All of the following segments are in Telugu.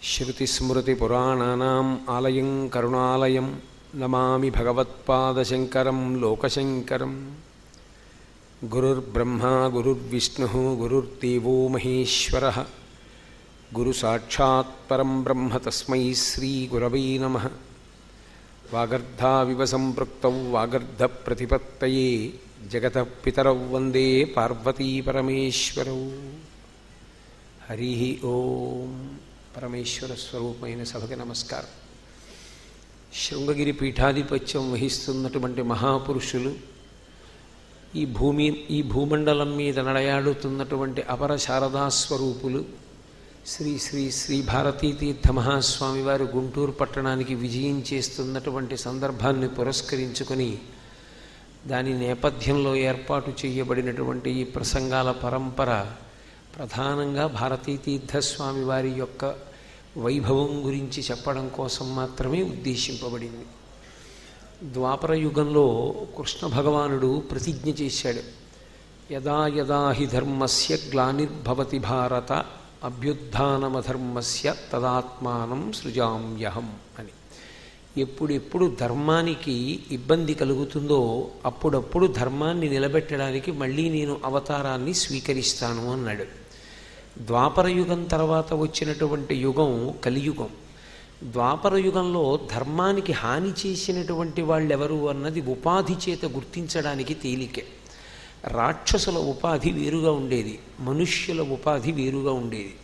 श्रुतिस्मृतिपुराणानाम् आलयं करुणालयं नमामि भगवत्पादशङ्करं लोकशङ्करं गुरुर्ब्रह्मा गुरुर्विष्णुः गुरुर्देवो महेश्वरः गुरुसाक्षात् परं ब्रह्म तस्मै श्रीगुरवै नमः वागर्धाविव सम्पृक्तौ वागर्धप्रतिपत्तये जगतः पितरौ वन्दे पार्वतीपरमेश्वरौ హరి ఓం పరమేశ్వర స్వరూపమైన సభకి నమస్కారం శృంగగిరి పీఠాధిపత్యం వహిస్తున్నటువంటి మహాపురుషులు ఈ భూమి ఈ భూమండలం మీద నడయాడుతున్నటువంటి అపర శారదా స్వరూపులు శ్రీ శ్రీ శ్రీ భారతీ తీర్థ మహాస్వామి వారు గుంటూరు పట్టణానికి విజయం చేస్తున్నటువంటి సందర్భాన్ని పురస్కరించుకొని దాని నేపథ్యంలో ఏర్పాటు చేయబడినటువంటి ఈ ప్రసంగాల పరంపర ప్రధానంగా భారతీ తీర్థస్వామి వారి యొక్క వైభవం గురించి చెప్పడం కోసం మాత్రమే ఉద్దేశింపబడింది ద్వాపర యుగంలో కృష్ణ భగవానుడు ప్రతిజ్ఞ చేశాడు యదా యదా హి ధర్మస్య గ్లానిర్భవతి భారత అభ్యుత్నమధర్మస్య తదాత్మానం సృజామ్యహం అని ఎప్పుడెప్పుడు ధర్మానికి ఇబ్బంది కలుగుతుందో అప్పుడప్పుడు ధర్మాన్ని నిలబెట్టడానికి మళ్ళీ నేను అవతారాన్ని స్వీకరిస్తాను అన్నాడు ద్వాపర యుగం తర్వాత వచ్చినటువంటి యుగం కలియుగం ద్వాపర యుగంలో ధర్మానికి హాని చేసినటువంటి వాళ్ళెవరు అన్నది ఉపాధి చేత గుర్తించడానికి తేలికే రాక్షసుల ఉపాధి వేరుగా ఉండేది మనుష్యుల ఉపాధి వేరుగా ఉండేది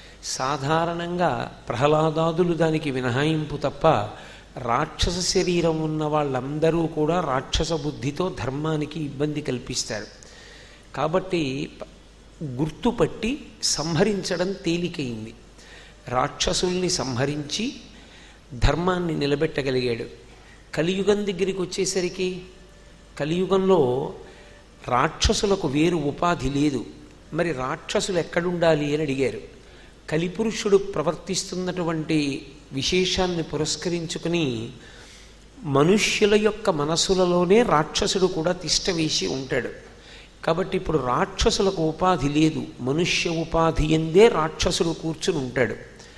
సాధారణంగా ప్రహ్లాదాదులు దానికి మినహాయింపు తప్ప రాక్షస శరీరం ఉన్న వాళ్ళందరూ కూడా రాక్షస బుద్ధితో ధర్మానికి ఇబ్బంది కల్పిస్తారు కాబట్టి గుర్తుపట్టి సంహరించడం తేలికైంది రాక్షసుల్ని సంహరించి ధర్మాన్ని నిలబెట్టగలిగాడు కలియుగం దగ్గరికి వచ్చేసరికి కలియుగంలో రాక్షసులకు వేరు ఉపాధి లేదు మరి రాక్షసులు ఎక్కడుండాలి అని అడిగారు కలిపురుషుడు ప్రవర్తిస్తున్నటువంటి విశేషాన్ని పురస్కరించుకుని మనుష్యుల యొక్క మనసులలోనే రాక్షసుడు కూడా తిష్ట వేసి ఉంటాడు కాబట్టి ఇప్పుడు రాక్షసులకు ఉపాధి లేదు మనుష్య ఉపాధి ఎందే రాక్షసుడు కూర్చుని ఉంటాడు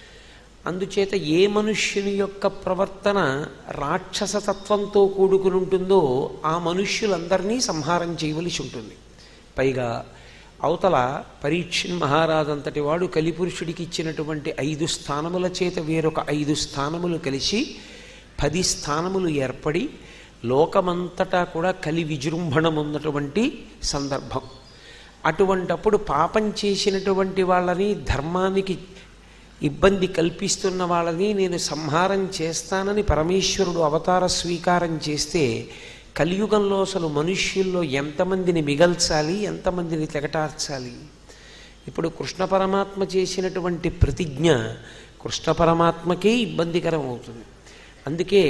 అందుచేత ఏ మనుష్యుని యొక్క ప్రవర్తన రాక్షసతత్వంతో కూడుకుని ఉంటుందో ఆ మనుష్యులందరినీ సంహారం చేయవలసి ఉంటుంది పైగా అవతల పరీక్షణ్ మహారాజంతటి వాడు కలిపురుషుడికి ఇచ్చినటువంటి ఐదు స్థానముల చేత వేరొక ఐదు స్థానములు కలిసి పది స్థానములు ఏర్పడి లోకమంతటా కూడా కలి విజృంభణం ఉన్నటువంటి సందర్భం అటువంటప్పుడు పాపం చేసినటువంటి వాళ్ళని ధర్మానికి ఇబ్బంది కల్పిస్తున్న వాళ్ళని నేను సంహారం చేస్తానని పరమేశ్వరుడు అవతార స్వీకారం చేస్తే కలియుగంలో అసలు మనుష్యుల్లో ఎంతమందిని మిగల్చాలి ఎంతమందిని తెగటార్చాలి ఇప్పుడు కృష్ణ పరమాత్మ చేసినటువంటి ప్రతిజ్ఞ కృష్ణ పరమాత్మకే ఇబ్బందికరం అవుతుంది అందుకే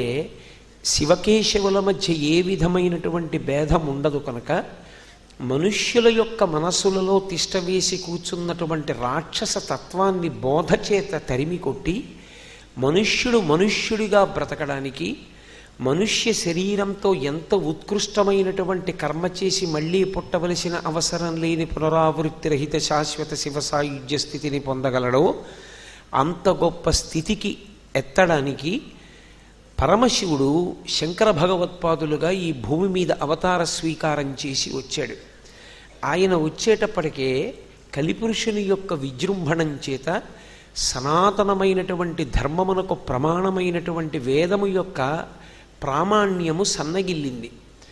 శివకేశవుల మధ్య ఏ విధమైనటువంటి భేదం ఉండదు కనుక మనుష్యుల యొక్క మనస్సులలో తిష్టవేసి కూర్చున్నటువంటి రాక్షస తత్వాన్ని బోధ చేత తరిమి కొట్టి మనుష్యుడు మనుష్యుడిగా బ్రతకడానికి మనుష్య శరీరంతో ఎంత ఉత్కృష్టమైనటువంటి కర్మ చేసి మళ్ళీ పుట్టవలసిన అవసరం లేని పునరావృత్తి రహిత శాశ్వత శివ సాయుధ్య స్థితిని పొందగలడో అంత గొప్ప స్థితికి ఎత్తడానికి పరమశివుడు శంకర భగవత్పాదులుగా ఈ భూమి మీద అవతార స్వీకారం చేసి వచ్చాడు ఆయన వచ్చేటప్పటికే కలిపురుషుని యొక్క విజృంభణం చేత సనాతనమైనటువంటి ధర్మమునకు ప్రమాణమైనటువంటి వేదము యొక్క ప్రామాణ్యము సన్నగిల్లింది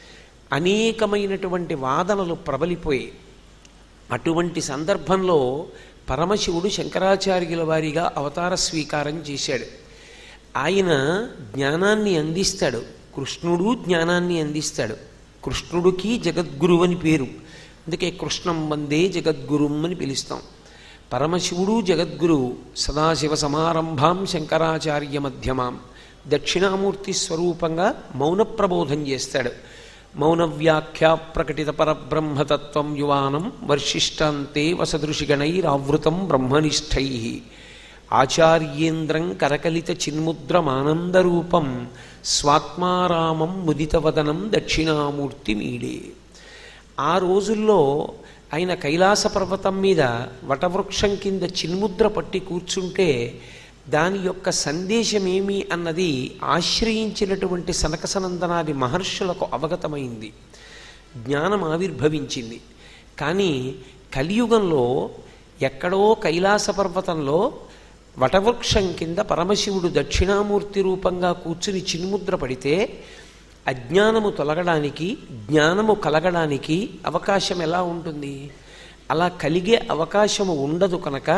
అనేకమైనటువంటి వాదనలు ప్రబలిపోయాయి అటువంటి సందర్భంలో పరమశివుడు శంకరాచార్యుల వారిగా అవతార స్వీకారం చేశాడు ఆయన జ్ఞానాన్ని అందిస్తాడు కృష్ణుడు జ్ఞానాన్ని అందిస్తాడు కృష్ణుడికి జగద్గురు అని పేరు అందుకే కృష్ణం వందే జగద్గురుం అని పిలుస్తాం పరమశివుడు జగద్గురు సదాశివ సమారంభాం శంకరాచార్య మధ్యమాం దక్షిణామూర్తి స్వరూపంగా మౌన ప్రబోధం చేస్తాడు మౌన వ్యాఖ్యా ప్రకటిత పరబ్రహ్మతత్వం యువానం వర్షిష్టాంతే వసదృషిగణైరావృతం బ్రహ్మనిష్టై ఆచార్యేంద్రం కరకలిత చిన్ముద్రమానందరూపం స్వాత్మారామం ముదితవదనం దక్షిణామూర్తి మీడే ఆ రోజుల్లో ఆయన కైలాస పర్వతం మీద వటవృక్షం కింద చిన్ముద్ర పట్టి కూర్చుంటే దాని యొక్క సందేశం ఏమి అన్నది ఆశ్రయించినటువంటి సనకసనందనాది మహర్షులకు అవగతమైంది జ్ఞానం ఆవిర్భవించింది కానీ కలియుగంలో ఎక్కడో కైలాస పర్వతంలో వటవృక్షం కింద పరమశివుడు దక్షిణామూర్తి రూపంగా కూర్చుని చిన్ముద్ర పడితే అజ్ఞానము తొలగడానికి జ్ఞానము కలగడానికి అవకాశం ఎలా ఉంటుంది అలా కలిగే అవకాశము ఉండదు కనుక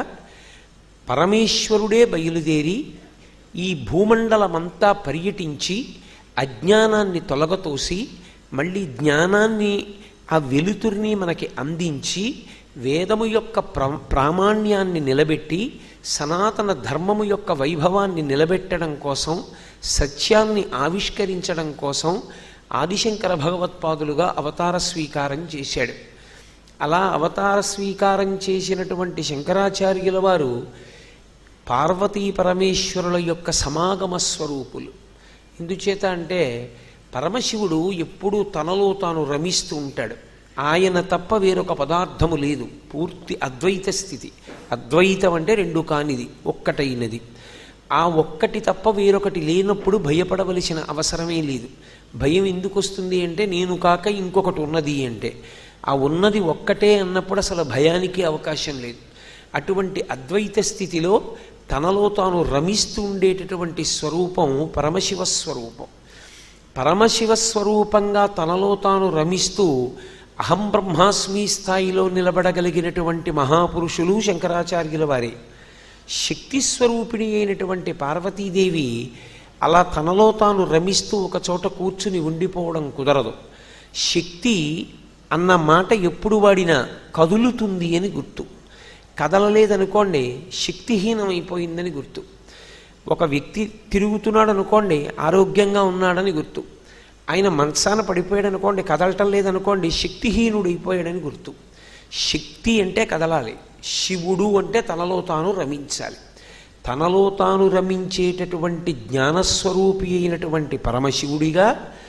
పరమేశ్వరుడే బయలుదేరి ఈ భూమండలమంతా పర్యటించి అజ్ఞానాన్ని తొలగతోసి మళ్ళీ జ్ఞానాన్ని ఆ వెలుతురిని మనకి అందించి వేదము యొక్క ప్ర ప్రామాణ్యాన్ని నిలబెట్టి సనాతన ధర్మము యొక్క వైభవాన్ని నిలబెట్టడం కోసం సత్యాన్ని ఆవిష్కరించడం కోసం ఆదిశంకర భగవత్పాదులుగా అవతార స్వీకారం చేశాడు అలా అవతార స్వీకారం చేసినటువంటి శంకరాచార్యుల వారు పార్వతీ పరమేశ్వరుల యొక్క సమాగమ స్వరూపులు ఎందుచేత అంటే పరమశివుడు ఎప్పుడూ తనలో తాను రమిస్తూ ఉంటాడు ఆయన తప్ప వేరొక పదార్థము లేదు పూర్తి అద్వైత స్థితి అద్వైతం అంటే రెండు కానిది ఒక్కటైనది ఆ ఒక్కటి తప్ప వేరొకటి లేనప్పుడు భయపడవలసిన అవసరమే లేదు భయం ఎందుకు వస్తుంది అంటే నేను కాక ఇంకొకటి ఉన్నది అంటే ఆ ఉన్నది ఒక్కటే అన్నప్పుడు అసలు భయానికి అవకాశం లేదు అటువంటి అద్వైత స్థితిలో తనలో తాను రమిస్తూ ఉండేటటువంటి స్వరూపం పరమశివ స్వరూపం పరమశివ స్వరూపంగా తనలో తాను రమిస్తూ అహం బ్రహ్మాస్మి స్థాయిలో నిలబడగలిగినటువంటి మహాపురుషులు శంకరాచార్యుల వారే శక్తి స్వరూపిణి అయినటువంటి పార్వతీదేవి అలా తనలో తాను రమిస్తూ ఒక చోట కూర్చుని ఉండిపోవడం కుదరదు శక్తి అన్న మాట ఎప్పుడు వాడినా కదులుతుంది అని గుర్తు కదలలేదనుకోండి శక్తిహీనమైపోయిందని గుర్తు ఒక వ్యక్తి తిరుగుతున్నాడు అనుకోండి ఆరోగ్యంగా ఉన్నాడని గుర్తు ఆయన మనసాన పడిపోయాడు అనుకోండి కదలటం లేదనుకోండి శక్తిహీనుడు అయిపోయాడని గుర్తు శక్తి అంటే కదలాలి శివుడు అంటే తనలో తాను రమించాలి తనలో తాను రమించేటటువంటి జ్ఞానస్వరూపి అయినటువంటి పరమశివుడిగా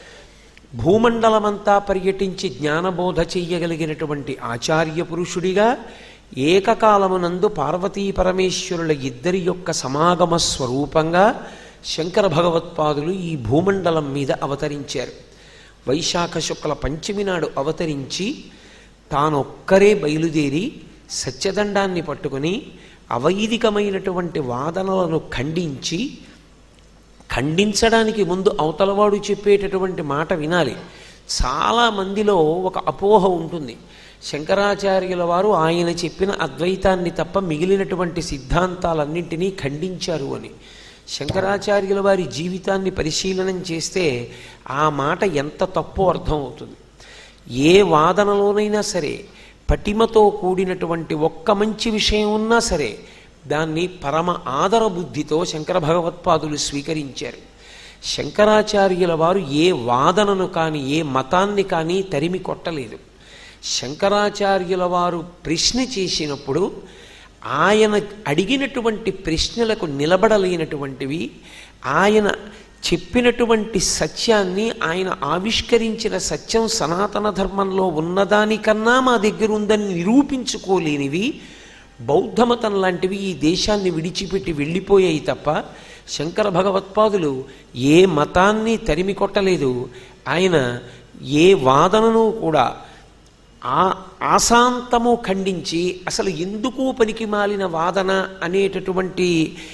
భూమండలమంతా పర్యటించి జ్ఞానబోధ చెయ్యగలిగినటువంటి ఆచార్య పురుషుడిగా ఏకకాలమునందు పార్వతీ పరమేశ్వరుల ఇద్దరి యొక్క సమాగమ స్వరూపంగా శంకర భగవత్పాదులు ఈ భూమండలం మీద అవతరించారు వైశాఖ శుక్ల పంచమి నాడు అవతరించి తానొక్కరే బయలుదేరి సత్యదండాన్ని పట్టుకుని అవైదికమైనటువంటి వాదనలను ఖండించి ఖండించడానికి ముందు అవతలవాడు చెప్పేటటువంటి మాట వినాలి చాలా మందిలో ఒక అపోహ ఉంటుంది శంకరాచార్యుల వారు ఆయన చెప్పిన అద్వైతాన్ని తప్ప మిగిలినటువంటి సిద్ధాంతాలన్నింటినీ ఖండించారు అని శంకరాచార్యుల వారి జీవితాన్ని పరిశీలనం చేస్తే ఆ మాట ఎంత తప్పో అర్థమవుతుంది ఏ వాదనలోనైనా సరే పటిమతో కూడినటువంటి ఒక్క మంచి విషయం ఉన్నా సరే దాన్ని పరమ ఆదర బుద్ధితో శంకర భగవత్పాదులు స్వీకరించారు శంకరాచార్యుల వారు ఏ వాదనను కానీ ఏ మతాన్ని కానీ తరిమి కొట్టలేదు శంకరాచార్యుల వారు ప్రశ్న చేసినప్పుడు ఆయన అడిగినటువంటి ప్రశ్నలకు నిలబడలేనటువంటివి ఆయన చెప్పినటువంటి సత్యాన్ని ఆయన ఆవిష్కరించిన సత్యం సనాతన ధర్మంలో ఉన్నదానికన్నా మా దగ్గర ఉందని నిరూపించుకోలేనివి బౌద్ధమతం లాంటివి ఈ దేశాన్ని విడిచిపెట్టి వెళ్ళిపోయాయి తప్ప శంకర భగవత్పాదులు ఏ మతాన్ని తరిమి కొట్టలేదు ఆయన ఏ వాదనను కూడా ఆ ఆశాంతము ఖండించి అసలు ఎందుకు పనికి మాలిన వాదన అనేటటువంటి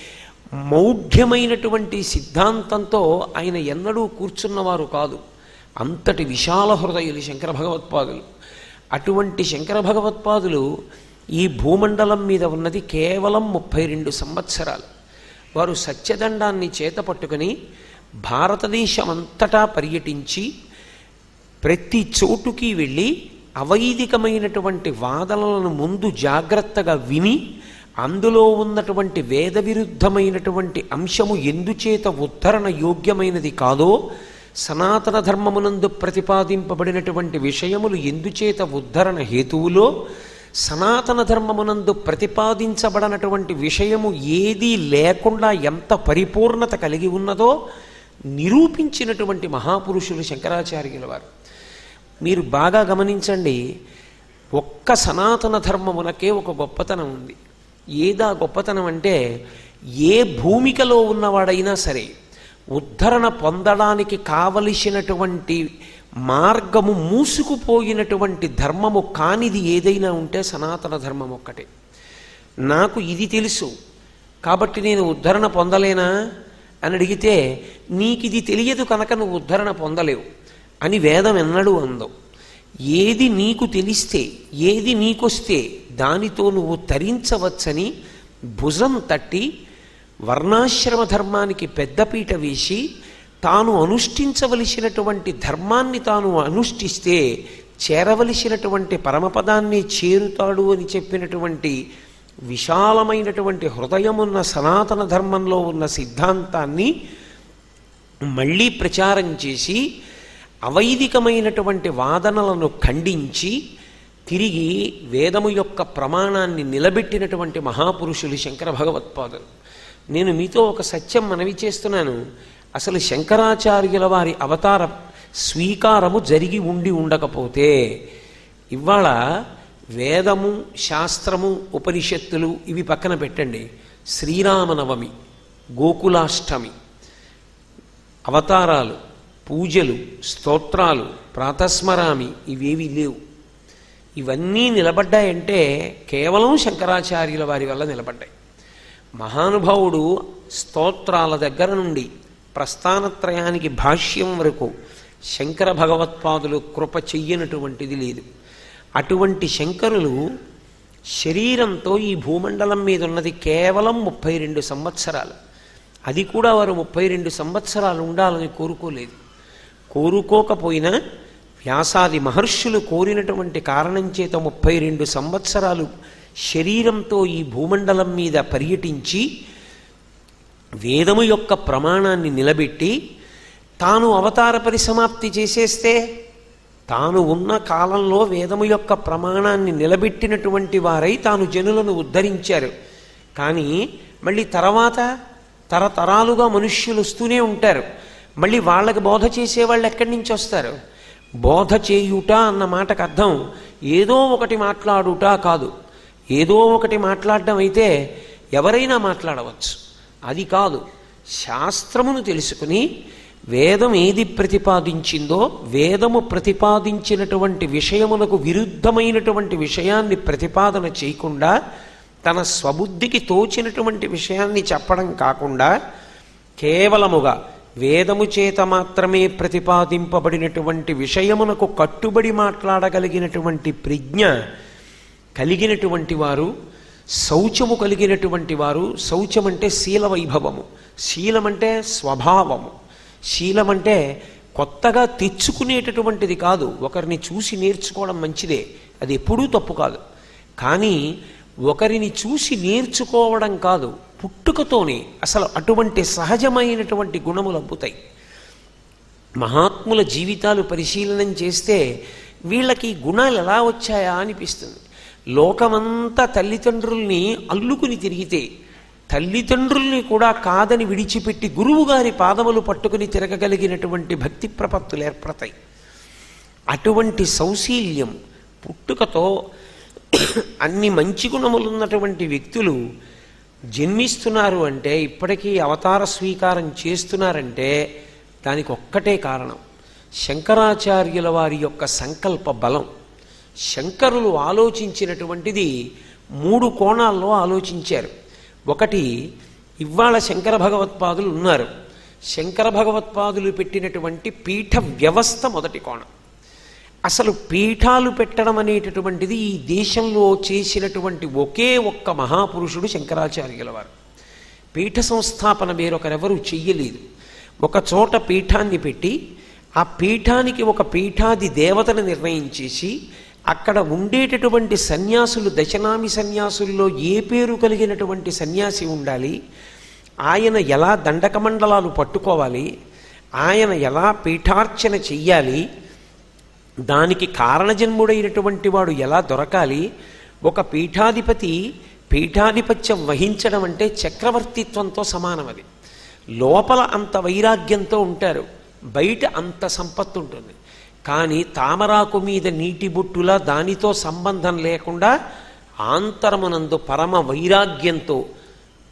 మౌఢ్యమైనటువంటి సిద్ధాంతంతో ఆయన ఎన్నడూ కూర్చున్నవారు కాదు అంతటి విశాల హృదయులు శంకర భగవత్పాదులు అటువంటి శంకర భగవత్పాదులు ఈ భూమండలం మీద ఉన్నది కేవలం ముప్పై రెండు సంవత్సరాలు వారు సత్యదండాన్ని చేత పట్టుకుని భారతదేశం అంతటా పర్యటించి ప్రతి చోటుకి వెళ్ళి అవైదికమైనటువంటి వాదనలను ముందు జాగ్రత్తగా విని అందులో ఉన్నటువంటి వేద విరుద్ధమైనటువంటి అంశము ఎందుచేత ఉద్ధరణ యోగ్యమైనది కాదో సనాతన ధర్మమునందు ప్రతిపాదింపబడినటువంటి విషయములు ఎందుచేత ఉద్ధరణ హేతువులో సనాతన ధర్మమునందు ప్రతిపాదించబడినటువంటి విషయము ఏదీ లేకుండా ఎంత పరిపూర్ణత కలిగి ఉన్నదో నిరూపించినటువంటి మహాపురుషులు శంకరాచార్యుల వారు మీరు బాగా గమనించండి ఒక్క సనాతన ధర్మమునకే ఒక గొప్పతనం ఉంది ఏదా గొప్పతనం అంటే ఏ భూమికలో ఉన్నవాడైనా సరే ఉద్ధరణ పొందడానికి కావలసినటువంటి మార్గము మూసుకుపోయినటువంటి ధర్మము కానిది ఏదైనా ఉంటే సనాతన ధర్మం ఒక్కటే నాకు ఇది తెలుసు కాబట్టి నేను ఉద్ధరణ పొందలేనా అని అడిగితే నీకు ఇది తెలియదు కనుక నువ్వు ఉద్ధరణ పొందలేవు అని వేదం ఎన్నడూ అందవు ఏది నీకు తెలిస్తే ఏది నీకొస్తే దానితో నువ్వు తరించవచ్చని భుజం తట్టి వర్ణాశ్రమ ధర్మానికి పెద్దపీట వేసి తాను అనుష్ఠించవలసినటువంటి ధర్మాన్ని తాను అనుష్ఠిస్తే చేరవలసినటువంటి పరమపదాన్ని చేరుతాడు అని చెప్పినటువంటి విశాలమైనటువంటి హృదయమున్న సనాతన ధర్మంలో ఉన్న సిద్ధాంతాన్ని మళ్ళీ ప్రచారం చేసి అవైదికమైనటువంటి వాదనలను ఖండించి తిరిగి వేదము యొక్క ప్రమాణాన్ని నిలబెట్టినటువంటి మహాపురుషులు శంకర భగవత్పాదులు నేను మీతో ఒక సత్యం మనవి చేస్తున్నాను అసలు శంకరాచార్యుల వారి అవతార స్వీకారము జరిగి ఉండి ఉండకపోతే ఇవాళ వేదము శాస్త్రము ఉపనిషత్తులు ఇవి పక్కన పెట్టండి శ్రీరామనవమి గోకులాష్టమి అవతారాలు పూజలు స్తోత్రాలు ప్రాతస్మరామి ఇవేవి లేవు ఇవన్నీ నిలబడ్డాయంటే కేవలం శంకరాచార్యుల వారి వల్ల నిలబడ్డాయి మహానుభావుడు స్తోత్రాల దగ్గర నుండి ప్రస్థానత్రయానికి భాష్యం వరకు శంకర భగవత్పాదులు కృప చెయ్యనటువంటిది లేదు అటువంటి శంకరులు శరీరంతో ఈ భూమండలం మీద ఉన్నది కేవలం ముప్పై రెండు సంవత్సరాలు అది కూడా వారు ముప్పై రెండు సంవత్సరాలు ఉండాలని కోరుకోలేదు కోరుకోకపోయినా వ్యాసాది మహర్షులు కోరినటువంటి కారణం చేత ముప్పై రెండు సంవత్సరాలు శరీరంతో ఈ భూమండలం మీద పర్యటించి వేదము యొక్క ప్రమాణాన్ని నిలబెట్టి తాను అవతార పరిసమాప్తి చేసేస్తే తాను ఉన్న కాలంలో వేదము యొక్క ప్రమాణాన్ని నిలబెట్టినటువంటి వారై తాను జనులను ఉద్ధరించారు కానీ మళ్ళీ తర్వాత తరతరాలుగా మనుష్యులు వస్తూనే ఉంటారు మళ్ళీ వాళ్ళకి బోధ చేసేవాళ్ళు ఎక్కడి నుంచి వస్తారు బోధ చేయుట అన్న మాటకు అర్థం ఏదో ఒకటి మాట్లాడుట కాదు ఏదో ఒకటి మాట్లాడడం అయితే ఎవరైనా మాట్లాడవచ్చు అది కాదు శాస్త్రమును తెలుసుకుని వేదం ఏది ప్రతిపాదించిందో వేదము ప్రతిపాదించినటువంటి విషయములకు విరుద్ధమైనటువంటి విషయాన్ని ప్రతిపాదన చేయకుండా తన స్వబుద్ధికి తోచినటువంటి విషయాన్ని చెప్పడం కాకుండా కేవలముగా వేదము చేత మాత్రమే ప్రతిపాదింపబడినటువంటి విషయమునకు కట్టుబడి మాట్లాడగలిగినటువంటి ప్రజ్ఞ కలిగినటువంటి వారు శౌచము కలిగినటువంటి వారు శౌచం అంటే శీల వైభవము శీలం అంటే స్వభావము శీలం అంటే కొత్తగా తెచ్చుకునేటటువంటిది కాదు ఒకరిని చూసి నేర్చుకోవడం మంచిదే అది ఎప్పుడూ తప్పు కాదు కానీ ఒకరిని చూసి నేర్చుకోవడం కాదు పుట్టుకతోనే అసలు అటువంటి సహజమైనటువంటి గుణములు అబ్బుతాయి మహాత్ముల జీవితాలు పరిశీలనం చేస్తే వీళ్ళకి గుణాలు ఎలా వచ్చాయా అనిపిస్తుంది లోకమంతా తల్లిదండ్రుల్ని అల్లుకుని తిరిగితే తల్లిదండ్రుల్ని కూడా కాదని విడిచిపెట్టి గురువుగారి పాదములు పట్టుకుని తిరగగలిగినటువంటి భక్తి ప్రపత్తులు ఏర్పడతాయి అటువంటి సౌశీల్యం పుట్టుకతో అన్ని మంచి గుణములున్నటువంటి వ్యక్తులు జన్మిస్తున్నారు అంటే ఇప్పటికీ అవతార స్వీకారం చేస్తున్నారంటే దానికి ఒక్కటే కారణం శంకరాచార్యుల వారి యొక్క సంకల్ప బలం శంకరులు ఆలోచించినటువంటిది మూడు కోణాల్లో ఆలోచించారు ఒకటి ఇవాళ శంకర భగవత్పాదులు ఉన్నారు శంకర భగవత్పాదులు పెట్టినటువంటి పీఠ వ్యవస్థ మొదటి కోణం అసలు పీఠాలు పెట్టడం అనేటటువంటిది ఈ దేశంలో చేసినటువంటి ఒకే ఒక్క మహాపురుషుడు శంకరాచార్యుల వారు పీఠ సంస్థాపన వేరొకరెవరూ చెయ్యలేదు ఒక చోట పీఠాన్ని పెట్టి ఆ పీఠానికి ఒక పీఠాది దేవతను నిర్ణయించేసి అక్కడ ఉండేటటువంటి సన్యాసులు దశనామి సన్యాసుల్లో ఏ పేరు కలిగినటువంటి సన్యాసి ఉండాలి ఆయన ఎలా దండకమండలాలు పట్టుకోవాలి ఆయన ఎలా పీఠార్చన చెయ్యాలి దానికి కారణజన్ముడైనటువంటి వాడు ఎలా దొరకాలి ఒక పీఠాధిపతి పీఠాధిపత్యం వహించడం అంటే చక్రవర్తిత్వంతో సమానం అది లోపల అంత వైరాగ్యంతో ఉంటారు బయట అంత సంపత్తు ఉంటుంది కానీ తామరాకు మీద నీటి బొట్టులా దానితో సంబంధం లేకుండా ఆంతరమునందు పరమ వైరాగ్యంతో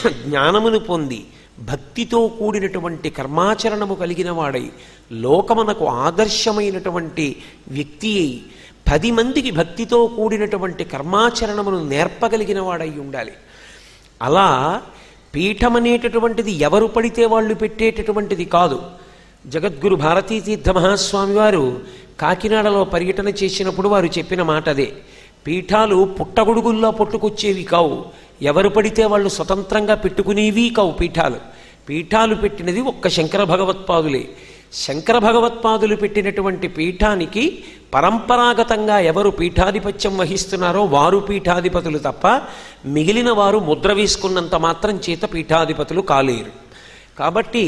జ్ఞానమును పొంది భక్తితో కూడినటువంటి కర్మాచరణము కలిగిన వాడై లోకమునకు ఆదర్శమైనటువంటి వ్యక్తి అయి పది మందికి భక్తితో కూడినటువంటి కర్మాచరణమును నేర్పగలిగిన వాడై ఉండాలి అలా పీఠం అనేటటువంటిది ఎవరు పడితే వాళ్ళు పెట్టేటటువంటిది కాదు జగద్గురు భారతీ తీర్థ మహాస్వామి వారు కాకినాడలో పర్యటన చేసినప్పుడు వారు చెప్పిన మాట అదే పీఠాలు పుట్టగొడుగుల్లో పుట్టుకొచ్చేవి కావు ఎవరు పడితే వాళ్ళు స్వతంత్రంగా పెట్టుకునేవి కావు పీఠాలు పీఠాలు పెట్టినది ఒక్క శంకర భగవత్పాదులే శంకర భగవత్పాదులు పెట్టినటువంటి పీఠానికి పరంపరాగతంగా ఎవరు పీఠాధిపత్యం వహిస్తున్నారో వారు పీఠాధిపతులు తప్ప మిగిలిన వారు ముద్ర వేసుకున్నంత మాత్రం చేత పీఠాధిపతులు కాలేరు కాబట్టి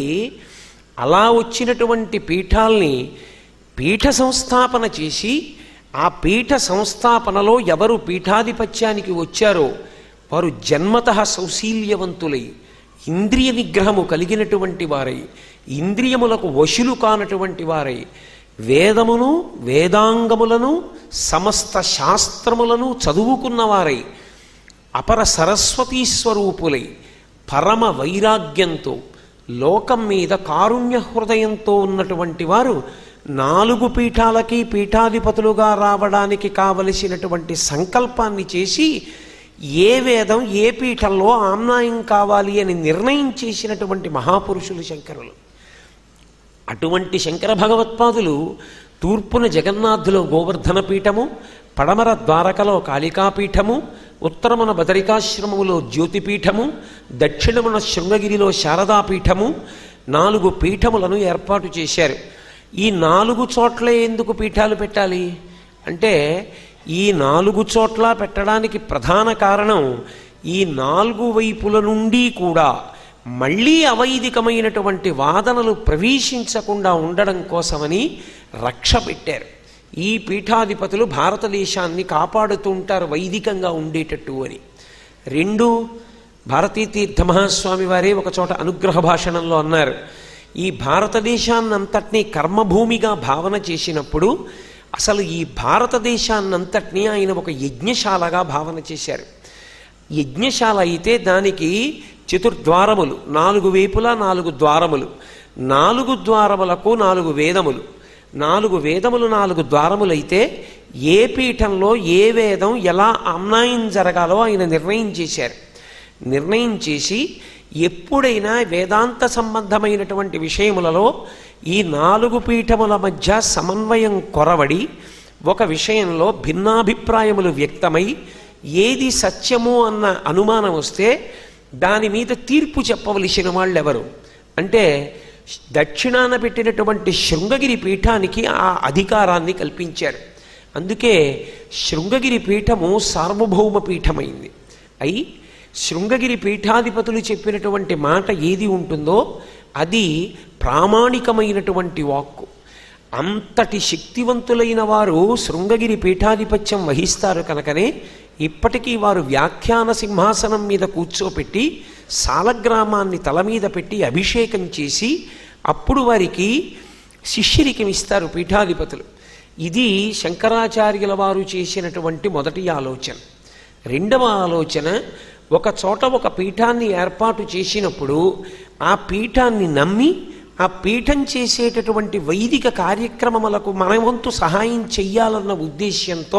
అలా వచ్చినటువంటి పీఠాల్ని పీఠ సంస్థాపన చేసి ఆ పీఠ సంస్థాపనలో ఎవరు పీఠాధిపత్యానికి వచ్చారో వారు జన్మత సౌశీల్యవంతులై ఇంద్రియ నిగ్రహము కలిగినటువంటి వారై ఇంద్రియములకు వశులు కానటువంటి వారై వేదమును వేదాంగములను సమస్త శాస్త్రములను చదువుకున్నవారై అపర సరస్వతీ స్వరూపులై పరమ వైరాగ్యంతో లోకం మీద కారుణ్య హృదయంతో ఉన్నటువంటి వారు నాలుగు పీఠాలకి పీఠాధిపతులుగా రావడానికి కావలసినటువంటి సంకల్పాన్ని చేసి ఏ వేదం ఏ పీఠంలో ఆమ్నాయం కావాలి అని నిర్ణయం చేసినటువంటి మహాపురుషులు శంకరులు అటువంటి శంకర భగవత్పాదులు తూర్పున జగన్నాథులో గోవర్ధన పీఠము పడమర ద్వారకలో కాళికాపీఠము ఉత్తరమున బదరికాశ్రమములో జ్యోతిపీఠము దక్షిణమున శృంగగిరిలో శారదాపీఠము నాలుగు పీఠములను ఏర్పాటు చేశారు ఈ నాలుగు చోట్లే ఎందుకు పీఠాలు పెట్టాలి అంటే ఈ నాలుగు చోట్ల పెట్టడానికి ప్రధాన కారణం ఈ నాలుగు వైపుల నుండి కూడా మళ్ళీ అవైదికమైనటువంటి వాదనలు ప్రవేశించకుండా ఉండడం కోసమని రక్ష పెట్టారు ఈ పీఠాధిపతులు భారతదేశాన్ని కాపాడుతూ ఉంటారు వైదికంగా ఉండేటట్టు అని రెండు భారతీ తీర్థ మహాస్వామి వారే ఒక చోట అనుగ్రహ భాషణంలో అన్నారు ఈ భారతదేశాన్నంతటినీ కర్మభూమిగా భావన చేసినప్పుడు అసలు ఈ భారతదేశాన్నంతటినీ ఆయన ఒక యజ్ఞశాలగా భావన చేశారు యజ్ఞశాల అయితే దానికి చతుర్ద్వారములు నాలుగు వైపులా నాలుగు ద్వారములు నాలుగు ద్వారములకు నాలుగు వేదములు నాలుగు వేదములు నాలుగు ద్వారములైతే ఏ పీఠంలో ఏ వేదం ఎలా అమ్నాయం జరగాలో ఆయన నిర్ణయం చేశారు నిర్ణయం చేసి ఎప్పుడైనా వేదాంత సంబంధమైనటువంటి విషయములలో ఈ నాలుగు పీఠముల మధ్య సమన్వయం కొరవడి ఒక విషయంలో భిన్నాభిప్రాయములు వ్యక్తమై ఏది సత్యము అన్న అనుమానం వస్తే దాని మీద తీర్పు చెప్పవలసిన వాళ్ళు ఎవరు అంటే దక్షిణాన పెట్టినటువంటి శృంగగిరి పీఠానికి ఆ అధికారాన్ని కల్పించారు అందుకే శృంగగిరి పీఠము సార్వభౌమ పీఠమైంది అయి శృంగగిరి పీఠాధిపతులు చెప్పినటువంటి మాట ఏది ఉంటుందో అది ప్రామాణికమైనటువంటి వాక్కు అంతటి శక్తివంతులైన వారు శృంగగిరి పీఠాధిపత్యం వహిస్తారు కనుకనే ఇప్పటికీ వారు వ్యాఖ్యాన సింహాసనం మీద కూర్చోపెట్టి సాలగ్రామాన్ని తల మీద పెట్టి అభిషేకం చేసి అప్పుడు వారికి శిష్యరికం ఇస్తారు పీఠాధిపతులు ఇది శంకరాచార్యుల వారు చేసినటువంటి మొదటి ఆలోచన రెండవ ఆలోచన ఒక చోట ఒక పీఠాన్ని ఏర్పాటు చేసినప్పుడు ఆ పీఠాన్ని నమ్మి ఆ పీఠం చేసేటటువంటి వైదిక కార్యక్రమములకు మన వంతు సహాయం చెయ్యాలన్న ఉద్దేశ్యంతో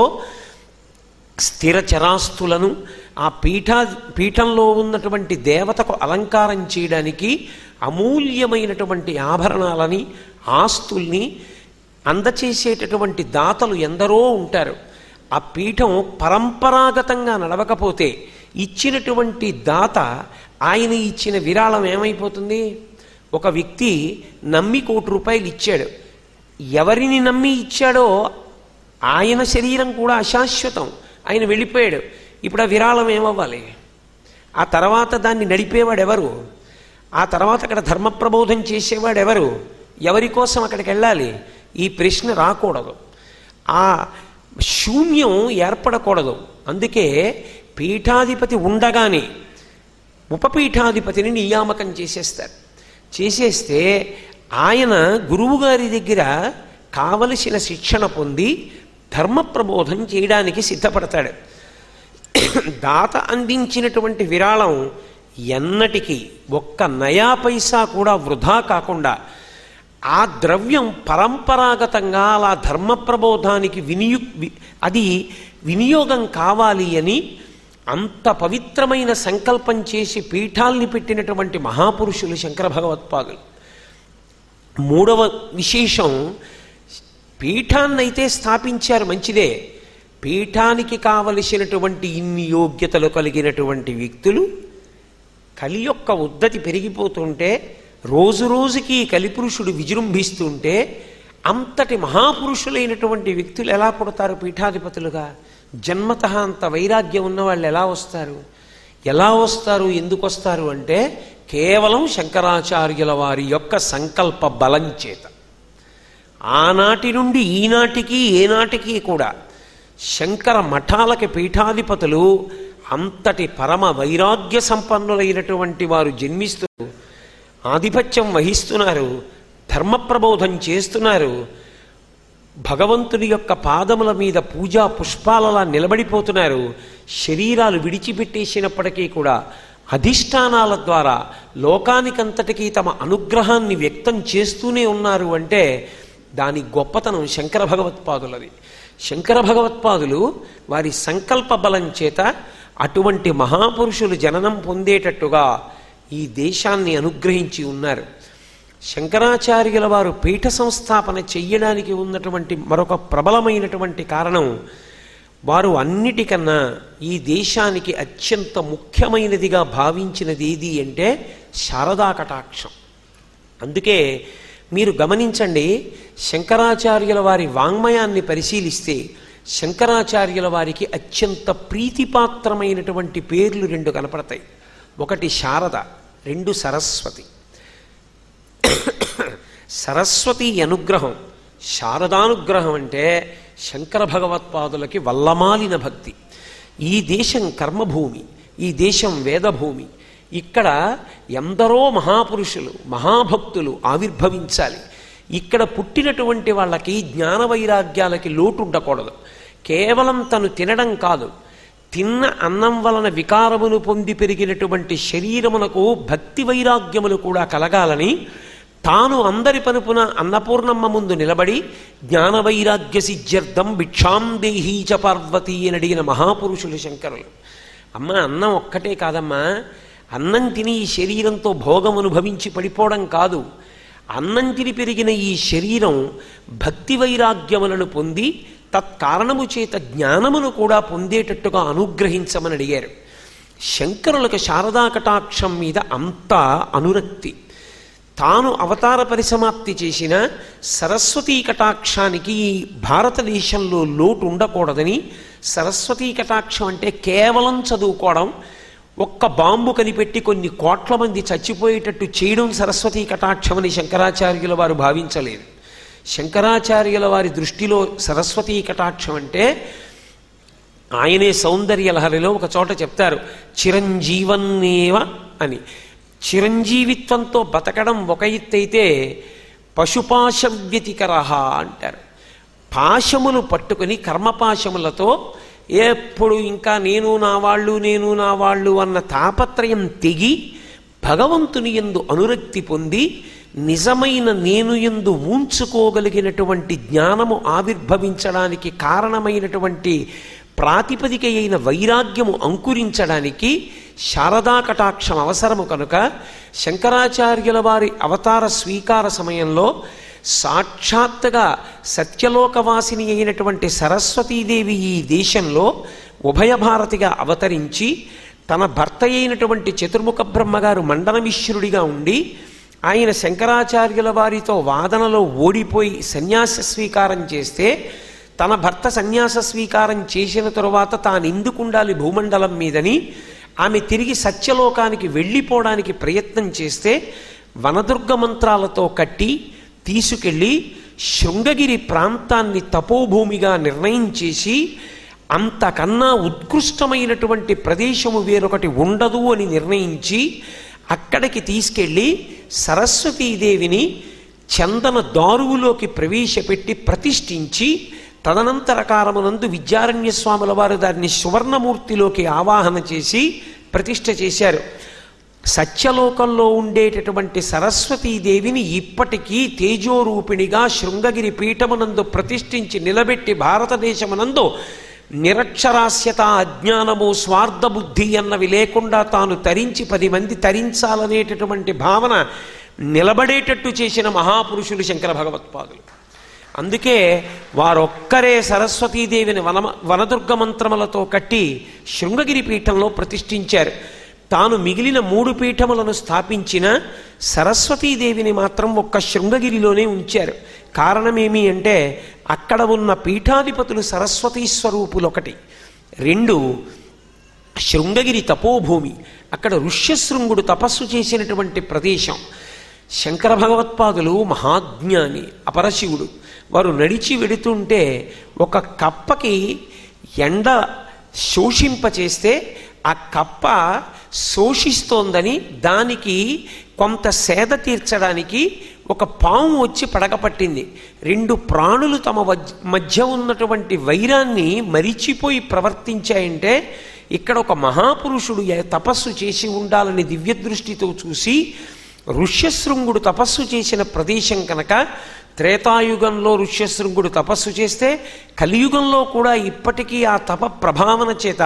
స్థిర చరాస్తులను ఆ పీఠ పీఠంలో ఉన్నటువంటి దేవతకు అలంకారం చేయడానికి అమూల్యమైనటువంటి ఆభరణాలని ఆస్తుల్ని అందచేసేటటువంటి దాతలు ఎందరో ఉంటారు ఆ పీఠం పరంపరాగతంగా నడవకపోతే ఇచ్చినటువంటి దాత ఆయన ఇచ్చిన విరాళం ఏమైపోతుంది ఒక వ్యక్తి నమ్మి కోటి రూపాయలు ఇచ్చాడు ఎవరిని నమ్మి ఇచ్చాడో ఆయన శరీరం కూడా అశాశ్వతం ఆయన వెళ్ళిపోయాడు ఇప్పుడు ఆ విరాళం ఏమవ్వాలి ఆ తర్వాత దాన్ని నడిపేవాడు ఎవరు ఆ తర్వాత అక్కడ ధర్మ ప్రబోధం చేసేవాడు ఎవరు ఎవరి కోసం అక్కడికి వెళ్ళాలి ఈ ప్రశ్న రాకూడదు ఆ శూన్యం ఏర్పడకూడదు అందుకే పీఠాధిపతి ఉండగానే ఉపపీఠాధిపతిని నియామకం చేసేస్తారు చేసేస్తే ఆయన గురువుగారి దగ్గర కావలసిన శిక్షణ పొంది ధర్మ ప్రబోధం చేయడానికి సిద్ధపడతాడు దాత అందించినటువంటి విరాళం ఎన్నటికీ ఒక్క నయా పైసా కూడా వృధా కాకుండా ఆ ద్రవ్యం పరంపరాగతంగా అలా ధర్మ ప్రబోధానికి వినియు వి- అది వినియోగం కావాలి అని అంత పవిత్రమైన సంకల్పం చేసి పీఠాల్ని పెట్టినటువంటి మహాపురుషులు శంకర భగవత్పాదులు మూడవ విశేషం పీఠాన్నైతే స్థాపించారు మంచిదే పీఠానికి కావలసినటువంటి ఇన్ని యోగ్యతలు కలిగినటువంటి వ్యక్తులు కలి యొక్క ఉద్ధతి పెరిగిపోతుంటే రోజు రోజుకి కలిపురుషుడు విజృంభిస్తుంటే అంతటి మహాపురుషులైనటువంటి వ్యక్తులు ఎలా పుడతారు పీఠాధిపతులుగా జన్మత అంత వైరాగ్యం ఉన్న వాళ్ళు ఎలా వస్తారు ఎలా వస్తారు ఎందుకు వస్తారు అంటే కేవలం శంకరాచార్యుల వారి యొక్క సంకల్ప బలం చేత ఆనాటి నుండి ఈనాటికి ఏనాటికి కూడా శంకర మఠాలకి పీఠాధిపతులు అంతటి పరమ వైరాగ్య సంపన్నులైనటువంటి వారు జన్మిస్తూ ఆధిపత్యం వహిస్తున్నారు ధర్మ ప్రబోధం చేస్తున్నారు భగవంతుని యొక్క పాదముల మీద పూజా పుష్పాలలా నిలబడిపోతున్నారు శరీరాలు విడిచిపెట్టేసినప్పటికీ కూడా అధిష్టానాల ద్వారా లోకానికంతటికీ తమ అనుగ్రహాన్ని వ్యక్తం చేస్తూనే ఉన్నారు అంటే దాని గొప్పతనం శంకర భగవత్పాదులది శంకర భగవత్పాదులు వారి సంకల్ప బలం చేత అటువంటి మహాపురుషులు జననం పొందేటట్టుగా ఈ దేశాన్ని అనుగ్రహించి ఉన్నారు శంకరాచార్యుల వారు పీఠ సంస్థాపన చెయ్యడానికి ఉన్నటువంటి మరొక ప్రబలమైనటువంటి కారణం వారు అన్నిటికన్నా ఈ దేశానికి అత్యంత ముఖ్యమైనదిగా భావించినది ఏది అంటే శారదా కటాక్షం అందుకే మీరు గమనించండి శంకరాచార్యుల వారి వాంగ్మయాన్ని పరిశీలిస్తే శంకరాచార్యుల వారికి అత్యంత ప్రీతిపాత్రమైనటువంటి పేర్లు రెండు కనపడతాయి ఒకటి శారద రెండు సరస్వతి సరస్వతి అనుగ్రహం శారదానుగ్రహం అంటే శంకర భగవత్పాదులకి వల్లమాలిన భక్తి ఈ దేశం కర్మభూమి ఈ దేశం వేదభూమి ఇక్కడ ఎందరో మహాపురుషులు మహాభక్తులు ఆవిర్భవించాలి ఇక్కడ పుట్టినటువంటి వాళ్ళకి జ్ఞాన వైరాగ్యాలకి లోటు ఉండకూడదు కేవలం తను తినడం కాదు తిన్న అన్నం వలన వికారమును పొంది పెరిగినటువంటి శరీరమునకు భక్తి వైరాగ్యములు కూడా కలగాలని తాను అందరి పనుపున అన్నపూర్ణమ్మ ముందు నిలబడి జ్ఞాన వైరాగ్య సిద్ధ్యర్థం భిక్షాం దేహీ చ పార్వతి అని అడిగిన మహాపురుషులు శంకరులు అమ్మ అన్నం ఒక్కటే కాదమ్మా అన్నం తిని ఈ శరీరంతో భోగం అనుభవించి పడిపోవడం కాదు అన్నం తిని పెరిగిన ఈ శరీరం భక్తి వైరాగ్యములను పొంది తత్కారణము చేత జ్ఞానమును కూడా పొందేటట్టుగా అనుగ్రహించమని అడిగారు శంకరులకు శారదా కటాక్షం మీద అంత అనురక్తి తాను అవతార పరిసమాప్తి చేసిన సరస్వతీ కటాక్షానికి ఈ భారతదేశంలో లోటు ఉండకూడదని సరస్వతీ కటాక్షం అంటే కేవలం చదువుకోవడం ఒక్క బాంబు కనిపెట్టి కొన్ని కోట్ల మంది చచ్చిపోయేటట్టు చేయడం సరస్వతీ కటాక్షమని శంకరాచార్యుల వారు భావించలేదు శంకరాచార్యుల వారి దృష్టిలో సరస్వతీ కటాక్షం అంటే ఆయనే సౌందర్య లహరిలో ఒక చోట చెప్తారు చిరంజీవన్నేవ అని చిరంజీవిత్వంతో బతకడం ఒక ఎత్తైతే పశుపాశ వ్యతికరహ అంటారు పాశములు పట్టుకుని కర్మపాశములతో ఎప్పుడు ఇంకా నేను నా వాళ్ళు నేను నా వాళ్ళు అన్న తాపత్రయం తెగి భగవంతుని ఎందు అనురక్తి పొంది నిజమైన నేను ఎందు ఊంచుకోగలిగినటువంటి జ్ఞానము ఆవిర్భవించడానికి కారణమైనటువంటి ప్రాతిపదిక అయిన వైరాగ్యము అంకురించడానికి శారదా కటాక్షం అవసరము కనుక శంకరాచార్యుల వారి అవతార స్వీకార సమయంలో సాక్షాత్తుగా సత్యలోకవాసిని అయినటువంటి సరస్వతీదేవి ఈ దేశంలో ఉభయ భారతిగా అవతరించి తన భర్త అయినటువంటి చతుర్ముఖ బ్రహ్మగారు మండనమిశ్రుడిగా ఉండి ఆయన శంకరాచార్యుల వారితో వాదనలో ఓడిపోయి సన్యాస స్వీకారం చేస్తే తన భర్త సన్యాస స్వీకారం చేసిన తరువాత తాను ఎందుకు ఉండాలి భూమండలం మీదని ఆమె తిరిగి సత్యలోకానికి వెళ్ళిపోవడానికి ప్రయత్నం చేస్తే వనదుర్గ మంత్రాలతో కట్టి తీసుకెళ్ళి శృంగగిరి ప్రాంతాన్ని తపోభూమిగా నిర్ణయం చేసి అంతకన్నా ఉత్కృష్టమైనటువంటి ప్రదేశము వేరొకటి ఉండదు అని నిర్ణయించి అక్కడికి తీసుకెళ్ళి సరస్వతీదేవిని చందన దారువులోకి ప్రవేశపెట్టి ప్రతిష్ఠించి తదనంతర కాలమునందు విద్యారణ్య స్వాముల వారు దాన్ని సువర్ణమూర్తిలోకి ఆవాహన చేసి ప్రతిష్ఠ చేశారు సత్యలోకంలో ఉండేటటువంటి సరస్వతీదేవిని ఇప్పటికీ తేజోరూపిణిగా శృంగగిరి పీఠమునందు ప్రతిష్ఠించి నిలబెట్టి భారతదేశమునందు నిరక్షరాస్యత అజ్ఞానము స్వార్థ బుద్ధి అన్నవి లేకుండా తాను తరించి పది మంది తరించాలనేటటువంటి భావన నిలబడేటట్టు చేసిన మహాపురుషులు శంకర భగవత్పాదులు అందుకే వారొక్కరే సరస్వతీదేవిని వన వనదుర్గ మంత్రములతో కట్టి శృంగగిరి పీఠంలో ప్రతిష్ఠించారు తాను మిగిలిన మూడు పీఠములను స్థాపించిన సరస్వతీదేవిని మాత్రం ఒక్క శృంగగిరిలోనే ఉంచారు కారణమేమి అంటే అక్కడ ఉన్న పీఠాధిపతులు సరస్వతీ స్వరూపులు ఒకటి రెండు శృంగగిరి తపోభూమి అక్కడ ఋష్యశృంగుడు తపస్సు చేసినటువంటి ప్రదేశం శంకర భగవత్పాదులు మహాజ్ఞాని అపరశివుడు వారు నడిచి వెడుతుంటే ఒక కప్పకి ఎండ శోషింపచేస్తే ఆ కప్ప శోషిస్తోందని దానికి కొంత సేద తీర్చడానికి ఒక పాము వచ్చి పడగపట్టింది రెండు ప్రాణులు తమ వజ్- మధ్య ఉన్నటువంటి వైరాన్ని మరిచిపోయి ప్రవర్తించాయంటే ఇక్కడ ఒక మహాపురుషుడు ఏ- తపస్సు చేసి ఉండాలని దివ్య దృష్టితో చూసి ఋష్యశృంగుడు తపస్సు చేసిన ప్రదేశం కనుక త్రేతాయుగంలో ఋష్యశృంగుడు తపస్సు చేస్తే కలియుగంలో కూడా ఇప్పటికీ ఆ తప ప్రభావన చేత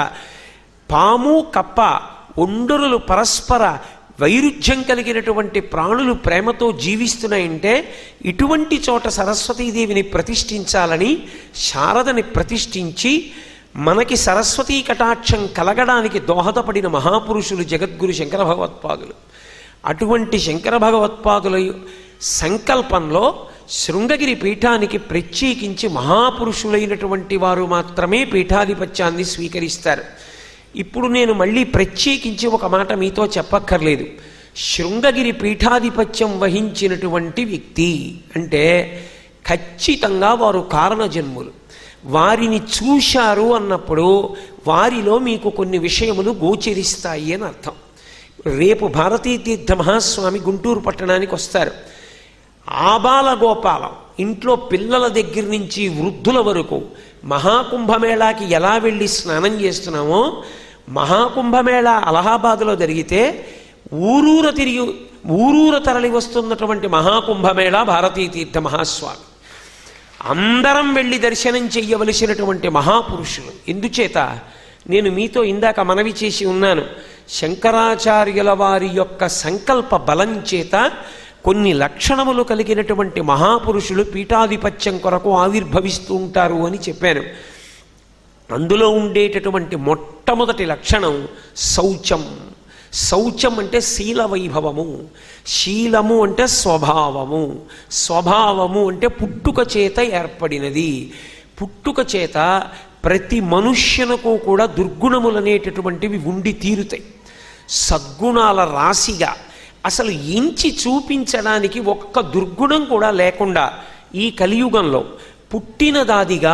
పాము కప్ప ఒండరులు పరస్పర వైరుధ్యం కలిగినటువంటి ప్రాణులు ప్రేమతో జీవిస్తున్నాయంటే ఇటువంటి చోట సరస్వతీదేవిని ప్రతిష్ఠించాలని శారదని ప్రతిష్ఠించి మనకి సరస్వతీ కటాక్షం కలగడానికి దోహదపడిన మహాపురుషులు జగద్గురు శంకర భగవత్పాదులు అటువంటి శంకర భగవత్పాదుల సంకల్పంలో శృంగగిరి పీఠానికి ప్రత్యేకించి మహాపురుషులైనటువంటి వారు మాత్రమే పీఠాధిపత్యాన్ని స్వీకరిస్తారు ఇప్పుడు నేను మళ్ళీ ప్రత్యేకించి ఒక మాట మీతో చెప్పక్కర్లేదు శృంగగిరి పీఠాధిపత్యం వహించినటువంటి వ్యక్తి అంటే ఖచ్చితంగా వారు కారణజన్ములు వారిని చూశారు అన్నప్పుడు వారిలో మీకు కొన్ని విషయములు గోచరిస్తాయి అని అర్థం రేపు భారతీ తీర్థ మహాస్వామి గుంటూరు పట్టణానికి వస్తారు ఆబాల గోపాలం ఇంట్లో పిల్లల దగ్గర నుంచి వృద్ధుల వరకు మహాకుంభమేళాకి ఎలా వెళ్ళి స్నానం చేస్తున్నామో మహాకుంభమేళా అలహాబాద్లో జరిగితే ఊరూర తిరిగి ఊరూర తరలి వస్తున్నటువంటి మహాకుంభమేళా భారతీ తీర్థ మహాస్వామి అందరం వెళ్ళి దర్శనం చెయ్యవలసినటువంటి మహాపురుషులు ఎందుచేత నేను మీతో ఇందాక మనవి చేసి ఉన్నాను శంకరాచార్యుల వారి యొక్క సంకల్ప బలం చేత కొన్ని లక్షణములు కలిగినటువంటి మహాపురుషులు పీఠాధిపత్యం కొరకు ఆవిర్భవిస్తూ ఉంటారు అని చెప్పాను అందులో ఉండేటటువంటి మొట్టమొదటి లక్షణం శౌచం శౌచం అంటే శీల వైభవము శీలము అంటే స్వభావము స్వభావము అంటే పుట్టుక చేత ఏర్పడినది పుట్టుక చేత ప్రతి మనుష్యునకు కూడా దుర్గుణములనేటటువంటివి ఉండి తీరుతాయి సద్గుణాల రాశిగా అసలు ఎంచి చూపించడానికి ఒక్క దుర్గుణం కూడా లేకుండా ఈ కలియుగంలో పుట్టినదాదిగా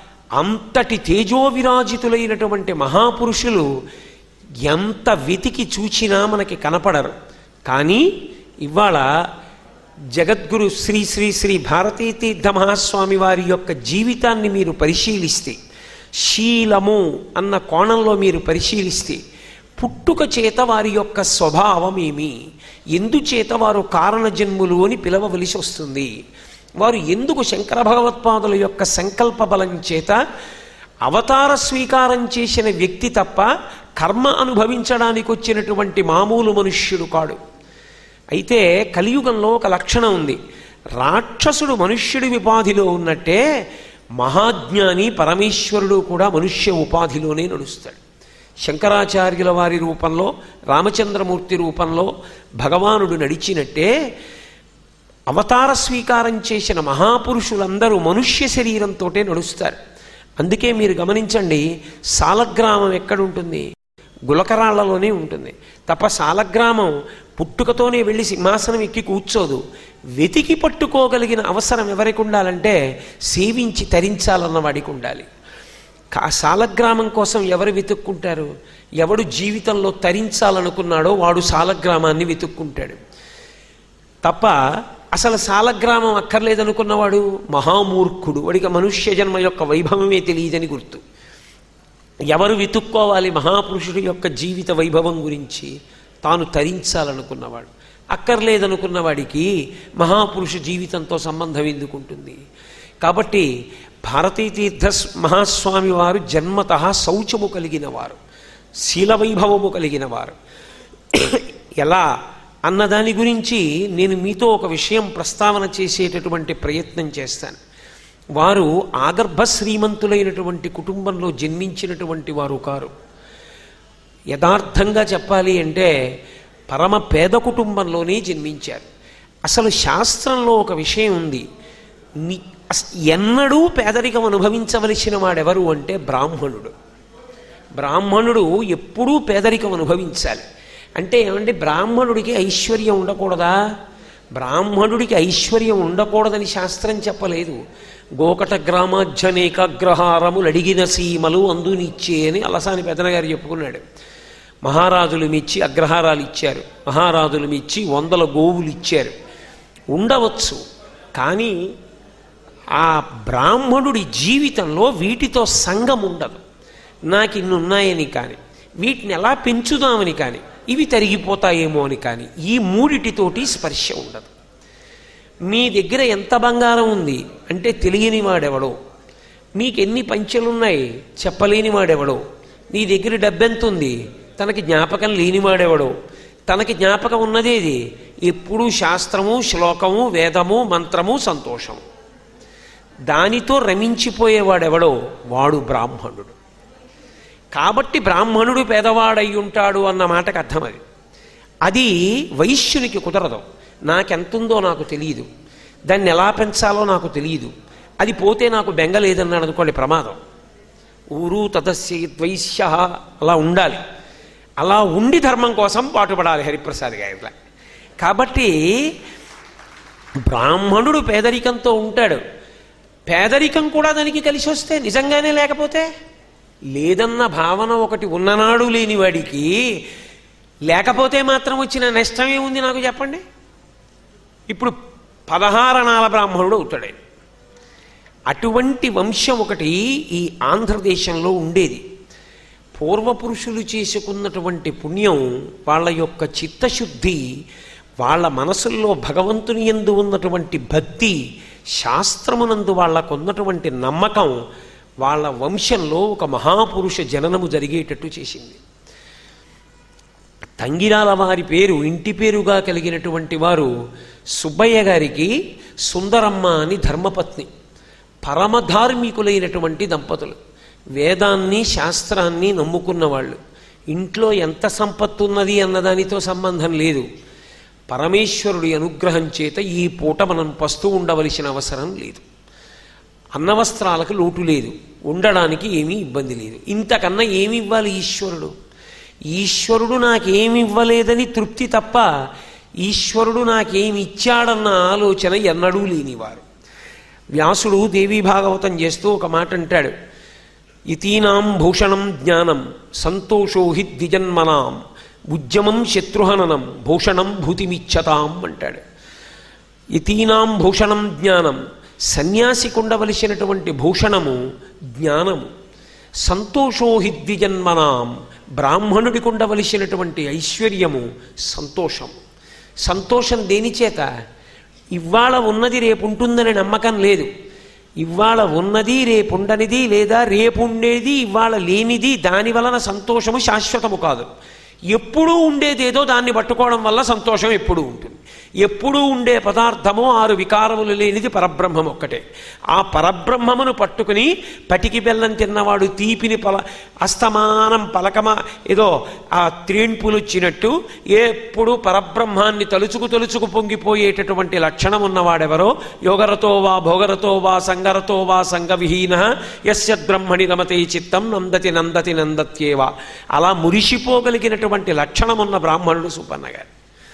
అంతటి తేజోవిరాజితులైనటువంటి మహాపురుషులు ఎంత వెతికి చూచినా మనకి కనపడరు కానీ ఇవాళ జగద్గురు శ్రీ శ్రీ శ్రీ భారతీ తీర్థ మహాస్వామి వారి యొక్క జీవితాన్ని మీరు పరిశీలిస్తే శీలము అన్న కోణంలో మీరు పరిశీలిస్తే పుట్టుక చేత వారి యొక్క స్వభావం ఏమి ఎందుచేత వారు కారణజన్ములు అని పిలవవలసి వస్తుంది వారు ఎందుకు శంకర భగవత్పాదుల యొక్క సంకల్ప బలం చేత అవతార స్వీకారం చేసిన వ్యక్తి తప్ప కర్మ అనుభవించడానికి వచ్చినటువంటి మామూలు మనుష్యుడు కాడు అయితే కలియుగంలో ఒక లక్షణం ఉంది రాక్షసుడు మనుష్యుడి ఉపాధిలో ఉన్నట్టే మహాజ్ఞాని పరమేశ్వరుడు కూడా మనుష్య ఉపాధిలోనే నడుస్తాడు శంకరాచార్యుల వారి రూపంలో రామచంద్రమూర్తి రూపంలో భగవానుడు నడిచినట్టే అవతార స్వీకారం చేసిన మహాపురుషులందరూ మనుష్య శరీరంతోటే నడుస్తారు అందుకే మీరు గమనించండి సాలగ్రామం ఎక్కడుంటుంది గులకరాళ్లలోనే ఉంటుంది తప్ప సాలగ్రామం పుట్టుకతోనే వెళ్ళి సింహాసనం ఎక్కి కూర్చోదు వెతికి పట్టుకోగలిగిన అవసరం ఎవరికి ఉండాలంటే సేవించి తరించాలన్న వాడికి ఉండాలి కా సాలగ్రామం కోసం ఎవరు వెతుక్కుంటారు ఎవడు జీవితంలో తరించాలనుకున్నాడో వాడు సాలగ్రామాన్ని వెతుక్కుంటాడు తప్ప అసలు సాలగ్రామం అక్కర్లేదనుకున్నవాడు మహామూర్ఖుడు వాడికి మనుష్య జన్మ యొక్క వైభవమే తెలియదని గుర్తు ఎవరు వెతుక్కోవాలి మహాపురుషుడి యొక్క జీవిత వైభవం గురించి తాను తరించాలనుకున్నవాడు అక్కర్లేదనుకున్న వాడికి మహాపురుష జీవితంతో సంబంధం ఎందుకుంటుంది కాబట్టి భారతీ తీర్థ మహాస్వామి వారు జన్మత శౌచము కలిగిన వారు శీలవైభవము కలిగిన వారు ఎలా అన్నదాని గురించి నేను మీతో ఒక విషయం ప్రస్తావన చేసేటటువంటి ప్రయత్నం చేస్తాను వారు ఆగర్భ శ్రీమంతులైనటువంటి కుటుంబంలో జన్మించినటువంటి వారు కారు యథార్థంగా చెప్పాలి అంటే పరమ పేద కుటుంబంలోనే జన్మించారు అసలు శాస్త్రంలో ఒక విషయం ఉంది ని అస్- ఎన్నడూ పేదరికం అనుభవించవలసిన వాడెవరు అంటే బ్రాహ్మణుడు బ్రాహ్మణుడు ఎప్పుడూ పేదరికం అనుభవించాలి అంటే ఏమంటే బ్రాహ్మణుడికి ఐశ్వర్యం ఉండకూడదా బ్రాహ్మణుడికి ఐశ్వర్యం ఉండకూడదని శాస్త్రం చెప్పలేదు గోకట గ్రామాధ్యనేకాగ్రహారములు అడిగిన సీమలు అందునిచ్చే అని అలసాని పెదనగారు చెప్పుకున్నాడు మహారాజులు మెచ్చి అగ్రహారాలు ఇచ్చారు మహారాజులు మెచ్చి వందల గోవులు ఇచ్చారు ఉండవచ్చు కానీ ఆ బ్రాహ్మణుడి జీవితంలో వీటితో సంగం ఉండదు నాకు ఇన్ని ఉన్నాయని కానీ వీటిని ఎలా పెంచుదామని కానీ ఇవి తరిగిపోతాయేమో అని కానీ ఈ మూడిటితోటి స్పర్శ ఉండదు మీ దగ్గర ఎంత బంగారం ఉంది అంటే తెలియని వాడెవడో మీకు ఎన్ని పంచెలున్నాయి చెప్పలేని వాడెవడో నీ దగ్గర డబ్బెంత ఉంది తనకి జ్ఞాపకం లేనివాడెవడో తనకి జ్ఞాపకం ఉన్నదేది ఎప్పుడూ శాస్త్రము శ్లోకము వేదము మంత్రము సంతోషం దానితో రమించిపోయేవాడెవడో వాడు బ్రాహ్మణుడు కాబట్టి బ్రాహ్మణుడు పేదవాడై ఉంటాడు అన్న మాటకు అర్థం అది అది వైశ్యునికి కుదరదు నాకెంతుందో నాకు తెలియదు దాన్ని ఎలా పెంచాలో నాకు తెలియదు అది పోతే నాకు బెంగ లేదన్నాడు అనుకోండి ప్రమాదం ఊరు తదస్య ద్వైశ్య అలా ఉండాలి అలా ఉండి ధర్మం కోసం పాటుపడాలి హరిప్రసాద్ గారిలా కాబట్టి బ్రాహ్మణుడు పేదరికంతో ఉంటాడు పేదరికం కూడా దానికి కలిసి వస్తే నిజంగానే లేకపోతే లేదన్న భావన ఒకటి ఉన్ననాడు లేని వాడికి లేకపోతే మాత్రం వచ్చిన నష్టం ఏముంది నాకు చెప్పండి ఇప్పుడు పదహారణాల బ్రాహ్మణుడు అవుతాడు ఆయన. అటువంటి వంశం ఒకటి ఈ ఆంధ్రదేశంలో ఉండేది పూర్వపురుషులు చేసుకున్నటువంటి పుణ్యం వాళ్ళ యొక్క చిత్తశుద్ధి వాళ్ళ మనసుల్లో భగవంతుని ఎందు ఉన్నటువంటి భక్తి శాస్త్రమునందు వాళ్ళకున్నటువంటి నమ్మకం వాళ్ళ వంశంలో ఒక మహాపురుష జననము జరిగేటట్టు చేసింది తంగిరాల వారి పేరు ఇంటి పేరుగా కలిగినటువంటి వారు సుబ్బయ్య గారికి సుందరమ్మ అని ధర్మపత్ని పరమధార్మికులైనటువంటి దంపతులు వేదాన్ని శాస్త్రాన్ని నమ్ముకున్న వాళ్ళు ఇంట్లో ఎంత సంపత్తు ఉన్నది అన్నదానితో సంబంధం లేదు పరమేశ్వరుడి అనుగ్రహం చేత ఈ పూట మనం పస్తూ ఉండవలసిన అవసరం లేదు అన్నవస్త్రాలకు లోటు లేదు ఉండడానికి ఏమీ ఇబ్బంది లేదు ఇంతకన్నా ఏమి ఇవ్వాలి ఈశ్వరుడు ఈశ్వరుడు నాకేమి ఇవ్వలేదని తృప్తి తప్ప ఈశ్వరుడు నాకేమి ఇచ్చాడన్న ఆలోచన ఎన్నడూ లేనివారు వ్యాసుడు దేవీ భాగవతం చేస్తూ ఒక మాట అంటాడు ఇతీనాం భూషణం జ్ఞానం సంతోషో హి ద్విజన్మనాం ఉద్యమం శత్రుహననం భూషణం భూతిమిచ్చతాం అంటాడు ఇతీనాం భూషణం జ్ఞానం సన్యాసికి ఉండవలసినటువంటి భూషణము జ్ఞానము సంతోషో హి ద్విజన్మనాం బ్రాహ్మణుడికి ఉండవలసినటువంటి ఐశ్వర్యము సంతోషం సంతోషం దేని చేత ఇవాళ ఉన్నది రేపు ఉంటుందని నమ్మకం లేదు ఇవాళ ఉన్నది రేపుండనిది లేదా రేపుండేది ఇవాళ లేనిది దాని వలన సంతోషము శాశ్వతము కాదు ఎప్పుడూ ఉండేదేదో దాన్ని పట్టుకోవడం వల్ల సంతోషం ఎప్పుడూ ఉంటుంది ఎప్పుడూ ఉండే పదార్థము ఆరు వికారములు లేనిది పరబ్రహ్మం ఒక్కటే ఆ పరబ్రహ్మమును పట్టుకుని పటికి బెల్లం తిన్నవాడు తీపిని పల అస్తమానం పలకమ ఏదో ఆ త్రీణ్పులు వచ్చినట్టు ఎప్పుడు పరబ్రహ్మాన్ని తలుచుకు తలుచుకు పొంగిపోయేటటువంటి లక్షణం ఉన్నవాడెవరో యోగరతో వా భోగరతో వా సంగరతో వా సంగవిహీన యస్య బ్రహ్మణి రమతే చిత్తం నందతి నందతి నందత్యేవా అలా మురిసిపోగలిగినటువంటి లక్షణం ఉన్న బ్రాహ్మణుడు సుబ్బన్న గారు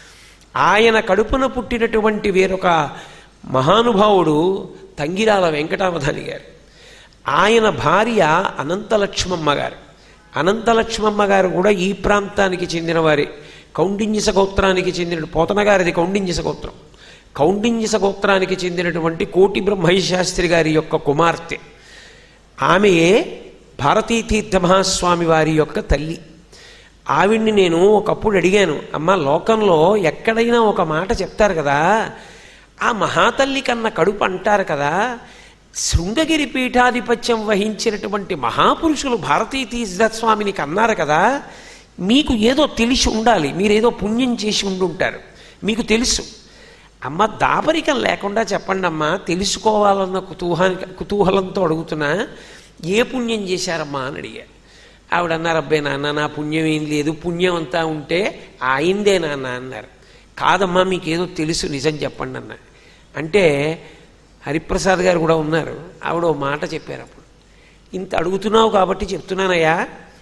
ఆయన కడుపున పుట్టినటువంటి వేరొక మహానుభావుడు తంగిరాల వెంకటావధాని గారు ఆయన భార్య అనంతలక్ష్మమ్మ గారు అనంతలక్ష్మమ్మ గారు కూడా ఈ ప్రాంతానికి చెందినవారే కౌండిన్యస గోత్రానికి చెందిన పోతన గారిది కౌండిన్యస గోత్రం కౌండిన్యస గోత్రానికి చెందినటువంటి కోటి బ్రహ్మయ్య శాస్త్రి గారి యొక్క కుమార్తె ఆమెయే భారతీ తీర్థ మహాస్వామి వారి యొక్క తల్లి ఆవిడ్ని నేను ఒకప్పుడు అడిగాను అమ్మ లోకంలో ఎక్కడైనా ఒక మాట చెప్తారు కదా ఆ మహాతల్లి కన్న కడుపు అంటారు కదా శృంగగిరి పీఠాధిపత్యం వహించినటువంటి మహాపురుషులు భారతీ తీర్థస్వామినికి అన్నారు కదా మీకు ఏదో తెలిసి ఉండాలి మీరేదో పుణ్యం చేసి ఉండుంటారు మీకు తెలుసు అమ్మ దాపరికం లేకుండా చెప్పండి అమ్మా తెలుసుకోవాలన్న కుతూహానికి కుతూహలంతో అడుగుతున్నా ఏ పుణ్యం చేశారమ్మా అని అడిగా ఆవిడ అన్నారు అబ్బాయి నాన్న నా పుణ్యం ఏం లేదు పుణ్యం అంతా ఉంటే ఆయిందే నాన్న అన్నారు కాదమ్మా మీకేదో తెలుసు నిజం చెప్పండి అన్న అంటే హరిప్రసాద్ గారు కూడా ఉన్నారు ఆవిడ ఓ మాట చెప్పారు అప్పుడు ఇంత అడుగుతున్నావు కాబట్టి చెప్తున్నానయ్యా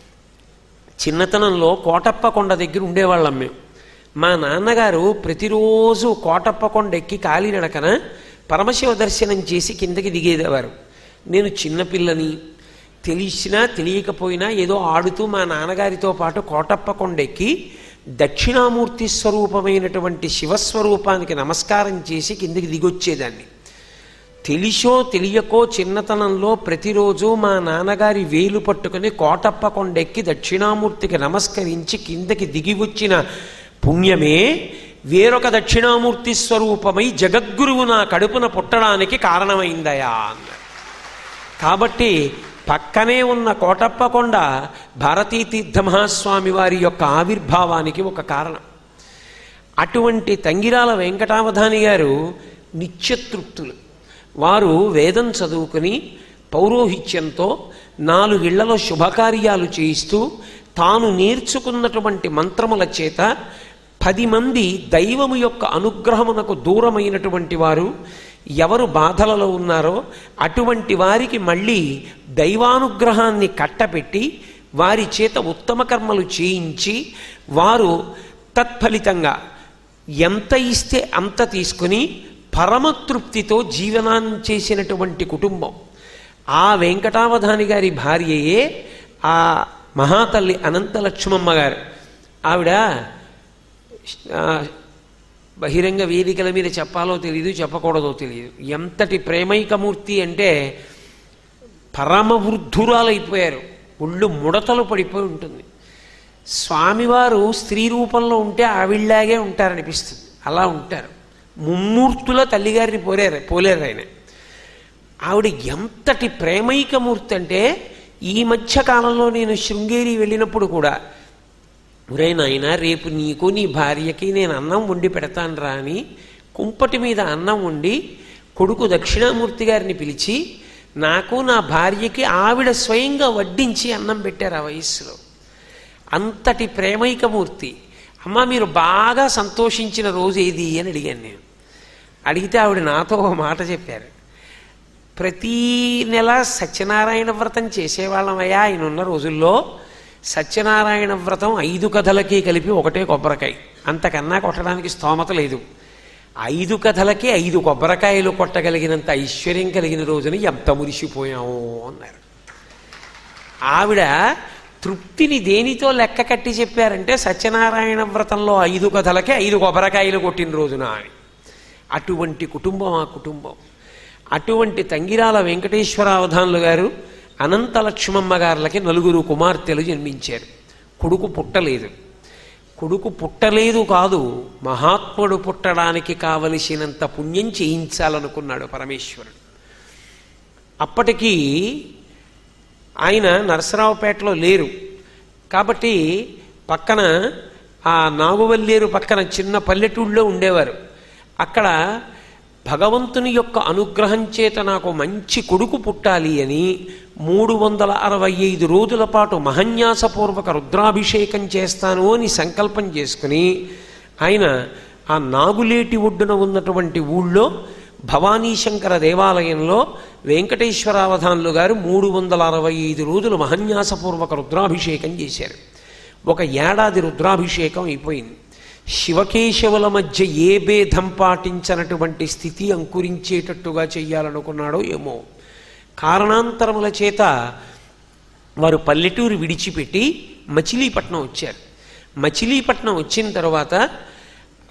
చిన్నతనంలో కోటప్ప కొండ దగ్గర ఉండేవాళ్ళం మేము మా నాన్నగారు ప్రతిరోజు కోటప్ప కొండ ఎక్కి కాలినడకన పరమశివ దర్శనం చేసి కిందకి దిగేదేవారు నేను చిన్నపిల్లని తెలిసినా తెలియకపోయినా ఏదో ఆడుతూ మా నాన్నగారితో పాటు కోటప్ప కొండ ఎక్కి దక్షిణామూర్తి స్వరూపమైనటువంటి శివస్వరూపానికి నమస్కారం చేసి కిందకి దిగొచ్చేదాన్ని తెలిసో తెలియకో చిన్నతనంలో ప్రతిరోజు మా నాన్నగారి వేలు పట్టుకుని కోటప్ప కొండెక్కి దక్షిణామూర్తికి నమస్కరించి కిందకి దిగి వచ్చిన పుణ్యమే వేరొక దక్షిణామూర్తి స్వరూపమై జగద్గురువు నా కడుపున పుట్టడానికి కారణమైందయా అన్నారు కాబట్టి పక్కనే ఉన్న కోటప్ప కొండ భారతీ తీర్థ మహాస్వామి వారి యొక్క ఆవిర్భావానికి ఒక కారణం అటువంటి తంగిరాల వెంకటావధాని గారు నిత్యతృప్తులు వారు వేదం చదువుకుని పౌరోహిత్యంతో నాలుగిళ్లలో శుభకార్యాలు చేయిస్తూ తాను నేర్చుకున్నటువంటి మంత్రముల చేత పది మంది దైవము యొక్క అనుగ్రహమునకు దూరమైనటువంటి వారు ఎవరు బాధలలో ఉన్నారో అటువంటి వారికి మళ్ళీ దైవానుగ్రహాన్ని కట్టపెట్టి వారి చేత ఉత్తమ కర్మలు చేయించి వారు తత్ఫలితంగా ఎంత ఇస్తే అంత తీసుకుని పరమతృప్తితో జీవనాన్ని చేసినటువంటి కుటుంబం ఆ వెంకటావధాని గారి భార్యయే ఆ మహాతల్లి అనంత లక్ష్మమ్మ గారు ఆవిడ ఆ, బహిరంగ వేదికల మీద చెప్పాలో తెలియదు చెప్పకూడదో తెలియదు ఎంతటి ప్రేమైకమూర్తి అంటే పరమ వృద్ధురాలైపోయారు ఒళ్ళు ముడతలు పడిపోయి ఉంటుంది స్వామివారు స్త్రీ రూపంలో ఉంటే ఆవిళ్ళలాగే ఉంటారనిపిస్తుంది అలా ఉంటారు ముమ్మూర్తుల తల్లిగారిని పోలేరు పోలేరు ఆయన ఆవిడ ఎంతటి ప్రేమైకమూర్తి అంటే ఈ మధ్య కాలంలో నేను శృంగేరి వెళ్ళినప్పుడు కూడా ఒరే నాయన రేపు నీకు నీ భార్యకి నేను అన్నం వండి పెడతాను రా అని కుంపటి మీద అన్నం వండి కొడుకు దక్షిణామూర్తి గారిని పిలిచి నాకు నా భార్యకి ఆవిడ స్వయంగా వడ్డించి అన్నం పెట్టారు ఆ వయస్సులో అంతటి ప్రేమైకమూర్తి అమ్మ మీరు బాగా సంతోషించిన రోజు ఏది అని అడిగాను నేను అడిగితే ఆవిడ నాతో ఒక మాట చెప్పారు ప్రతీ నెల సత్యనారాయణ వ్రతం చేసేవాళ్ళమయ్యా ఆయన ఉన్న రోజుల్లో సత్యనారాయణ వ్రతం ఐదు కథలకి కలిపి ఒకటే కొబ్బరికాయ అంతకన్నా కొట్టడానికి స్తోమత లేదు ఐదు కథలకి ఐదు కొబ్బరికాయలు కొట్టగలిగినంత ఐశ్వర్యం కలిగిన రోజున ఎంత మురిసిపోయాము అన్నారు ఆవిడ తృప్తిని దేనితో లెక్క కట్టి చెప్పారంటే సత్యనారాయణ వ్రతంలో ఐదు కథలకి ఐదు కొబ్బరికాయలు కొట్టిన రోజున అని అటువంటి కుటుంబం ఆ కుటుంబం అటువంటి తంగిరాల వెంకటేశ్వర అవధానులు గారు అనంత లక్ష్మమ్మ గారులకి నలుగురు కుమార్తెలు జన్మించారు కొడుకు పుట్టలేదు కొడుకు పుట్టలేదు కాదు మహాత్ముడు పుట్టడానికి కావలసినంత పుణ్యం చేయించాలనుకున్నాడు పరమేశ్వరుడు అప్పటికీ ఆయన నరసరావుపేటలో లేరు కాబట్టి పక్కన ఆ నాగువల్లేరు పక్కన చిన్న పల్లెటూళ్ళలో ఉండేవారు అక్కడ భగవంతుని యొక్క అనుగ్రహం చేత నాకు మంచి కొడుకు పుట్టాలి అని మూడు వందల అరవై ఐదు రోజుల పాటు మహన్యాసపూర్వక రుద్రాభిషేకం చేస్తాను అని సంకల్పం చేసుకుని ఆయన ఆ నాగులేటి ఒడ్డున ఉన్నటువంటి ఊళ్ళో భవానీశంకర దేవాలయంలో వెంకటేశ్వరావధానులు గారు మూడు వందల అరవై ఐదు రోజులు మహన్యాసపూర్వక రుద్రాభిషేకం చేశారు ఒక ఏడాది రుద్రాభిషేకం అయిపోయింది శివకేశవుల మధ్య ఏ భేదం పాటించనటువంటి స్థితి అంకురించేటట్టుగా చెయ్యాలనుకున్నాడో ఏమో కారణాంతరముల చేత వారు పల్లెటూరు విడిచిపెట్టి మచిలీపట్నం వచ్చారు మచిలీపట్నం వచ్చిన తర్వాత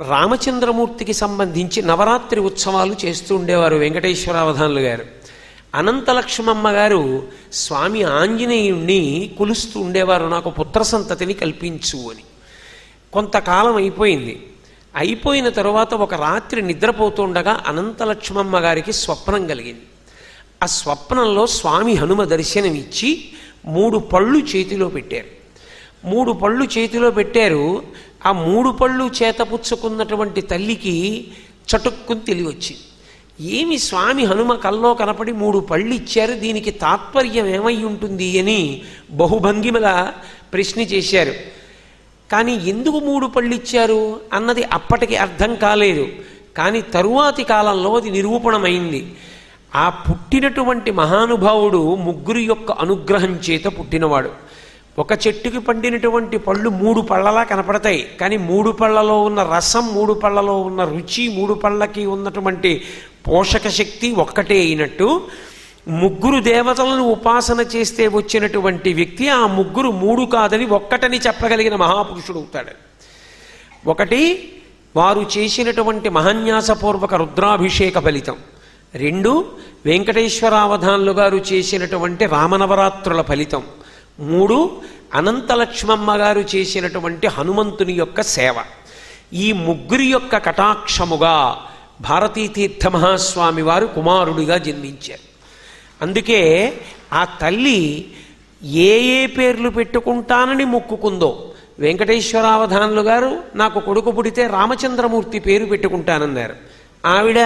రామచంద్రమూర్తికి సంబంధించి నవరాత్రి ఉత్సవాలు చేస్తూ ఉండేవారు వెంకటేశ్వరావధానులు గారు అనంతలక్ష్మమ్మ గారు స్వామి ఆంజనేయుణ్ణి కొలుస్తూ ఉండేవారు నాకు పుత్ర సంతతిని కల్పించు అని కొంతకాలం అయిపోయింది అయిపోయిన తరువాత ఒక రాత్రి నిద్రపోతుండగా అనంతలక్ష్మమ్మ గారికి స్వప్నం కలిగింది ఆ స్వప్నంలో స్వామి హనుమ దర్శనమిచ్చి మూడు పళ్ళు చేతిలో పెట్టారు మూడు పళ్ళు చేతిలో పెట్టారు ఆ మూడు పళ్ళు చేతపుచ్చుకున్నటువంటి తల్లికి చటుక్కుని తెలివి వచ్చింది ఏమి స్వామి హనుమ కల్లో కనపడి మూడు పళ్ళు ఇచ్చారు దీనికి తాత్పర్యం ఏమై ఉంటుంది అని బహుభంగిమల ప్రశ్న చేశారు కానీ ఎందుకు మూడు పళ్ళు ఇచ్చారు అన్నది అప్పటికి అర్థం కాలేదు కానీ తరువాతి కాలంలో అది నిరూపణమైంది ఆ పుట్టినటువంటి మహానుభావుడు ముగ్గురు యొక్క అనుగ్రహం చేత పుట్టినవాడు ఒక చెట్టుకి పండినటువంటి పళ్ళు మూడు పళ్ళలా కనపడతాయి కానీ మూడు పళ్ళలో ఉన్న రసం మూడు పళ్ళలో ఉన్న రుచి మూడు పళ్ళకి ఉన్నటువంటి పోషక శక్తి ఒక్కటే అయినట్టు ముగ్గురు దేవతలను ఉపాసన చేస్తే వచ్చినటువంటి వ్యక్తి ఆ ముగ్గురు మూడు కాదని ఒక్కటని చెప్పగలిగిన మహాపురుషుడు అవుతాడు ఒకటి వారు చేసినటువంటి మహాన్యాసపూర్వక రుద్రాభిషేక ఫలితం రెండు వెంకటేశ్వరావధానులు గారు చేసినటువంటి రామనవరాత్రుల ఫలితం మూడు అనంతలక్ష్మమ్మ గారు చేసినటువంటి హనుమంతుని యొక్క సేవ ఈ ముగ్గురి యొక్క కటాక్షముగా భారతీ తీర్థ మహాస్వామి వారు కుమారుడిగా జన్మించారు అందుకే ఆ తల్లి ఏ ఏ పేర్లు పెట్టుకుంటానని మొక్కుకుందో వెంకటేశ్వరావధానులు గారు నాకు కొడుకు పుడితే రామచంద్రమూర్తి పేరు పెట్టుకుంటానన్నారు ఆవిడ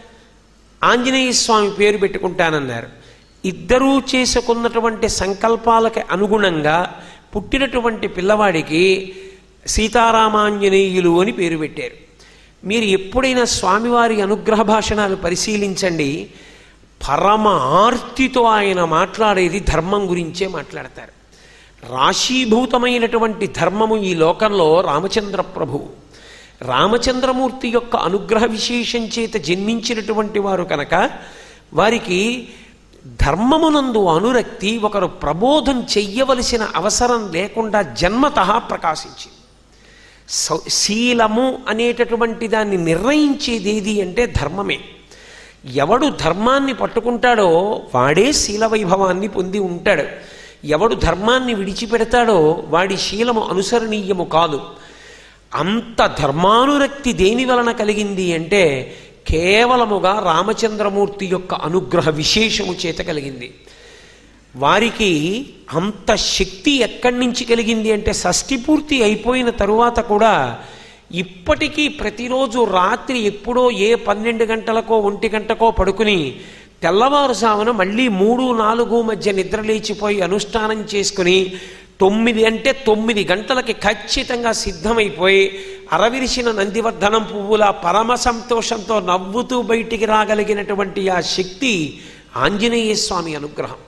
ఆంజనేయ స్వామి పేరు పెట్టుకుంటానన్నారు ఇద్దరూ చేసుకున్నటువంటి సంకల్పాలకి అనుగుణంగా పుట్టినటువంటి పిల్లవాడికి సీతారామాంజనేయులు అని పేరు పెట్టారు మీరు ఎప్పుడైనా స్వామివారి అనుగ్రహ భాషణాలు పరిశీలించండి పరమ ఆర్తితో ఆయన మాట్లాడేది ధర్మం గురించే మాట్లాడతారు రాశీభూతమైనటువంటి ధర్మము ఈ లోకంలో రామచంద్ర ప్రభువు రామచంద్రమూర్తి యొక్క అనుగ్రహ విశేషం చేత జన్మించినటువంటి వారు కనుక వారికి ధర్మమునందు అనురక్తి ఒకరు ప్రబోధం చెయ్యవలసిన అవసరం లేకుండా జన్మత ప్రకాశించింది సౌ- శీలము అనేటటువంటి దాన్ని నిర్ణయించేది ఏది అంటే ధర్మమే ఎవడు ధర్మాన్ని పట్టుకుంటాడో వాడే శీల వైభవాన్ని పొంది ఉంటాడు ఎవడు ధర్మాన్ని విడిచిపెడతాడో వాడి శీలము అనుసరణీయము కాదు అంత ధర్మానురక్తి దేని వలన కలిగింది అంటే కేవలముగా రామచంద్రమూర్తి యొక్క అనుగ్రహ విశేషము చేత కలిగింది వారికి అంత శక్తి ఎక్కడి నుంచి కలిగింది అంటే షష్ఠి పూర్తి అయిపోయిన తరువాత కూడా ఇప్పటికీ ప్రతిరోజు రాత్రి ఎప్పుడో ఏ పన్నెండు గంటలకో ఒంటి గంటకో పడుకుని తెల్లవారుజామున మళ్ళీ మూడు నాలుగు మధ్య నిద్ర లేచిపోయి అనుష్ఠానం చేసుకుని తొమ్మిది అంటే తొమ్మిది గంటలకి ఖచ్చితంగా సిద్ధమైపోయి అరవిరిసిన నందివర్ధనం పువ్వుల పరమ సంతోషంతో నవ్వుతూ బయటికి రాగలిగినటువంటి ఆ శక్తి ఆంజనేయ స్వామి అనుగ్రహం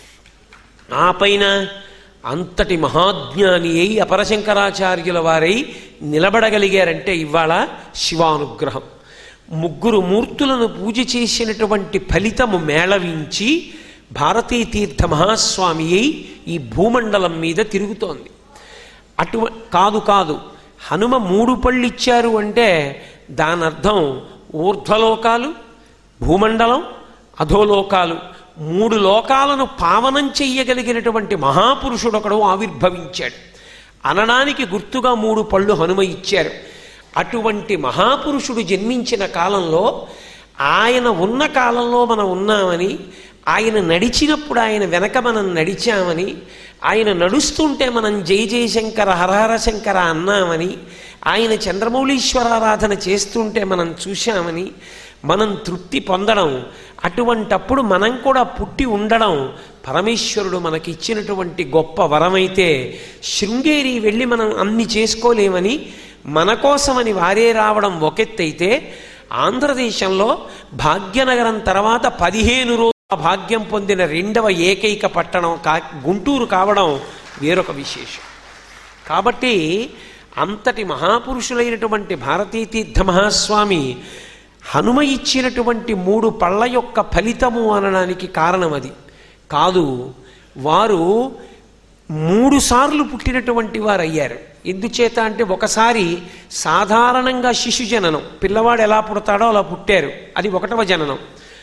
ఆ పైన అంతటి మహాజ్ఞాని అయి అపరశంకరాచార్యుల వారై నిలబడగలిగారంటే ఇవాళ శివానుగ్రహం ముగ్గురు మూర్తులను పూజ చేసినటువంటి ఫలితము మేళవించి భారతీ తీర్థ మహాస్వామి అయి ఈ భూమండలం మీద తిరుగుతోంది అటు కాదు కాదు హనుమ మూడు పళ్ళు ఇచ్చారు అంటే దాని అర్థం ఊర్ధ్వలోకాలు భూమండలం అధోలోకాలు మూడు లోకాలను పావనం చెయ్యగలిగినటువంటి మహాపురుషుడు ఒకడు ఆవిర్భవించాడు అనడానికి గుర్తుగా మూడు పళ్ళు హనుమ ఇచ్చారు అటువంటి మహాపురుషుడు జన్మించిన కాలంలో ఆయన ఉన్న కాలంలో మనం ఉన్నామని ఆయన నడిచినప్పుడు ఆయన వెనక మనం నడిచామని ఆయన నడుస్తుంటే మనం జై జయశంకర హరహర శంకర అన్నామని ఆయన చంద్రమౌళీశ్వరారాధన చేస్తుంటే మనం చూశామని మనం తృప్తి పొందడం అటువంటప్పుడు మనం కూడా పుట్టి ఉండడం పరమేశ్వరుడు మనకిచ్చినటువంటి గొప్ప వరమైతే శృంగేరి వెళ్ళి మనం అన్ని చేసుకోలేమని మన కోసమని వారే రావడం ఒకెత్తైతే ఆంధ్రదేశంలో భాగ్యనగరం తర్వాత పదిహేను రోజుల భాగ్యం పొందిన రెండవ ఏకైక పట్టణం కా గుంటూరు కావడం వేరొక విశేషం కాబట్టి అంతటి మహాపురుషులైనటువంటి భారతీ తీర్థ మహాస్వామి హనుమ ఇచ్చినటువంటి మూడు పళ్ళ యొక్క ఫలితము అనడానికి కారణం అది కాదు వారు మూడు సార్లు పుట్టినటువంటి వారు అయ్యారు ఎందుచేత అంటే ఒకసారి సాధారణంగా శిశు జననం పిల్లవాడు ఎలా పుడతాడో అలా పుట్టారు అది ఒకటవ జననం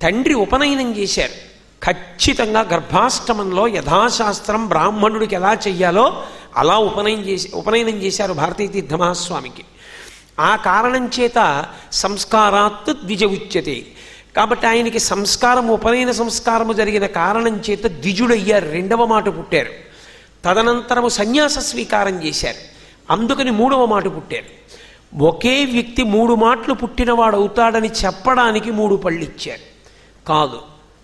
తండ్రి ఉపనయనం చేశారు ఖచ్చితంగా గర్భాష్టమంలో యథాశాస్త్రం బ్రాహ్మణుడికి ఎలా చెయ్యాలో అలా ఉపనయనం చేసి ఉపనయనం చేశారు భారతీయ తీర్థ మహాస్వామికి ఆ కారణం చేత సంస్కారాత్ ద్విజ ఉచ్యతే కాబట్టి ఆయనకి సంస్కారం ఉపనయన సంస్కారము జరిగిన కారణం చేత ద్విజుడయ్యారు రెండవ మాట పుట్టారు తదనంతరము సన్యాస స్వీకారం చేశారు అందుకని మూడవ మాట పుట్టారు ఒకే వ్యక్తి మూడు మాటలు పుట్టినవాడు అవుతాడని చెప్పడానికి మూడు పళ్ళు ఇచ్చారు కాదు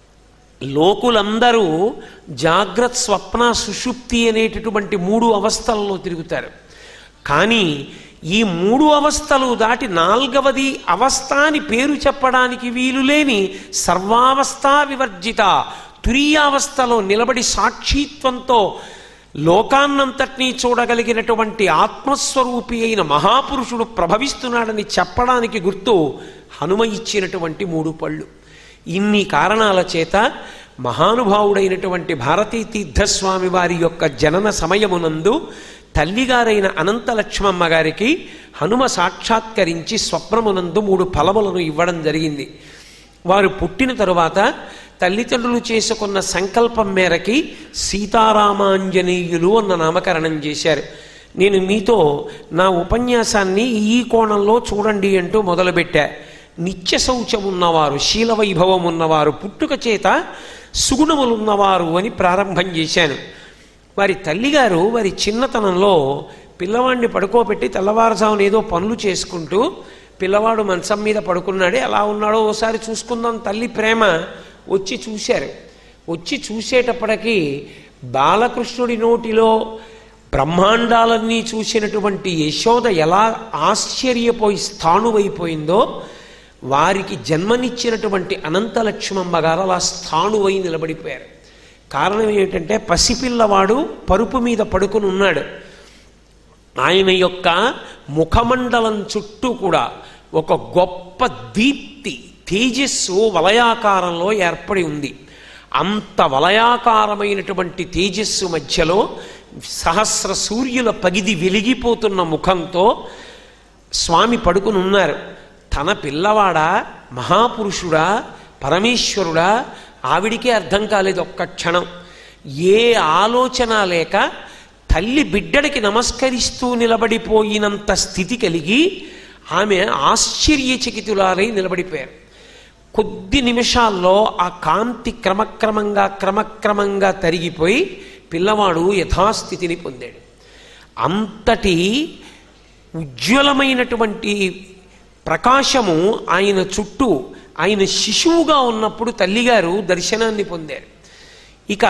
లోకులందరూ జాగ్రత్త స్వప్న సుషుప్తి అనేటటువంటి మూడు అవస్థలలో తిరుగుతారు కానీ ఈ మూడు అవస్థలు దాటి నాల్గవది అవస్థ అని పేరు చెప్పడానికి వీలు లేని సర్వావస్థా వివర్జిత తురీయావస్థలో నిలబడి సాక్షిత్వంతో లోకాన్నంతటినీ చూడగలిగినటువంటి ఆత్మస్వరూపి అయిన మహాపురుషుడు ప్రభవిస్తున్నాడని చెప్పడానికి గుర్తు హనుమ ఇచ్చినటువంటి మూడు పళ్ళు ఇన్ని కారణాల చేత మహానుభావుడైనటువంటి భారతీ తీర్థస్వామి వారి యొక్క జనన సమయమునందు తల్లిగారైన అనంత లక్ష్మమ్మ గారికి హనుమ సాక్షాత్కరించి స్వప్నమునందు మూడు ఫలములను ఇవ్వడం జరిగింది వారు పుట్టిన తరువాత తల్లిదండ్రులు చేసుకున్న సంకల్పం మేరకి సీతారామాంజనేయులు అన్న నామకరణం చేశారు నేను మీతో నా ఉపన్యాసాన్ని ఈ కోణంలో చూడండి అంటూ మొదలుపెట్టా నిత్య శౌచం ఉన్నవారు శీల వైభవం ఉన్నవారు పుట్టుక చేత సుగుణములున్నవారు అని ప్రారంభం చేశాను వారి తల్లిగారు వారి చిన్నతనంలో పిల్లవాడిని పడుకోబెట్టి తెల్లవారుజామున ఏదో పనులు చేసుకుంటూ పిల్లవాడు మంచం మీద పడుకున్నాడే ఎలా ఉన్నాడో ఓసారి చూసుకుందాం తల్లి ప్రేమ వచ్చి చూశారు వచ్చి చూసేటప్పటికీ బాలకృష్ణుడి నోటిలో బ్రహ్మాండాలన్నీ చూసినటువంటి యశోద ఎలా ఆశ్చర్యపోయి స్థాణువైపోయిందో వారికి జన్మనిచ్చినటువంటి అనంతలక్ష్మమ్మ గారు అలా స్థాణువై నిలబడిపోయారు కారణం ఏమిటంటే పసిపిల్లవాడు పరుపు మీద పడుకుని ఉన్నాడు ఆయన యొక్క ముఖమండలం చుట్టూ కూడా ఒక గొప్ప దీప్తి తేజస్సు వలయాకారంలో ఏర్పడి ఉంది అంత వలయాకారమైనటువంటి తేజస్సు మధ్యలో సహస్ర సూర్యుల పగిది వెలిగిపోతున్న ముఖంతో స్వామి పడుకుని ఉన్నారు తన పిల్లవాడా మహాపురుషుడా పరమేశ్వరుడా ఆవిడికే అర్థం కాలేదు ఒక్క క్షణం ఏ ఆలోచన లేక తల్లి బిడ్డడికి నమస్కరిస్తూ నిలబడిపోయినంత స్థితి కలిగి ఆమె ఆశ్చర్యచకితులారై నిలబడిపోయారు కొద్ది నిమిషాల్లో ఆ కాంతి క్రమక్రమంగా క్రమక్రమంగా తరిగిపోయి పిల్లవాడు యథాస్థితిని పొందాడు అంతటి ఉజ్వలమైనటువంటి ప్రకాశము ఆయన చుట్టూ ఆయన శిశువుగా ఉన్నప్పుడు తల్లిగారు దర్శనాన్ని పొందారు ఇక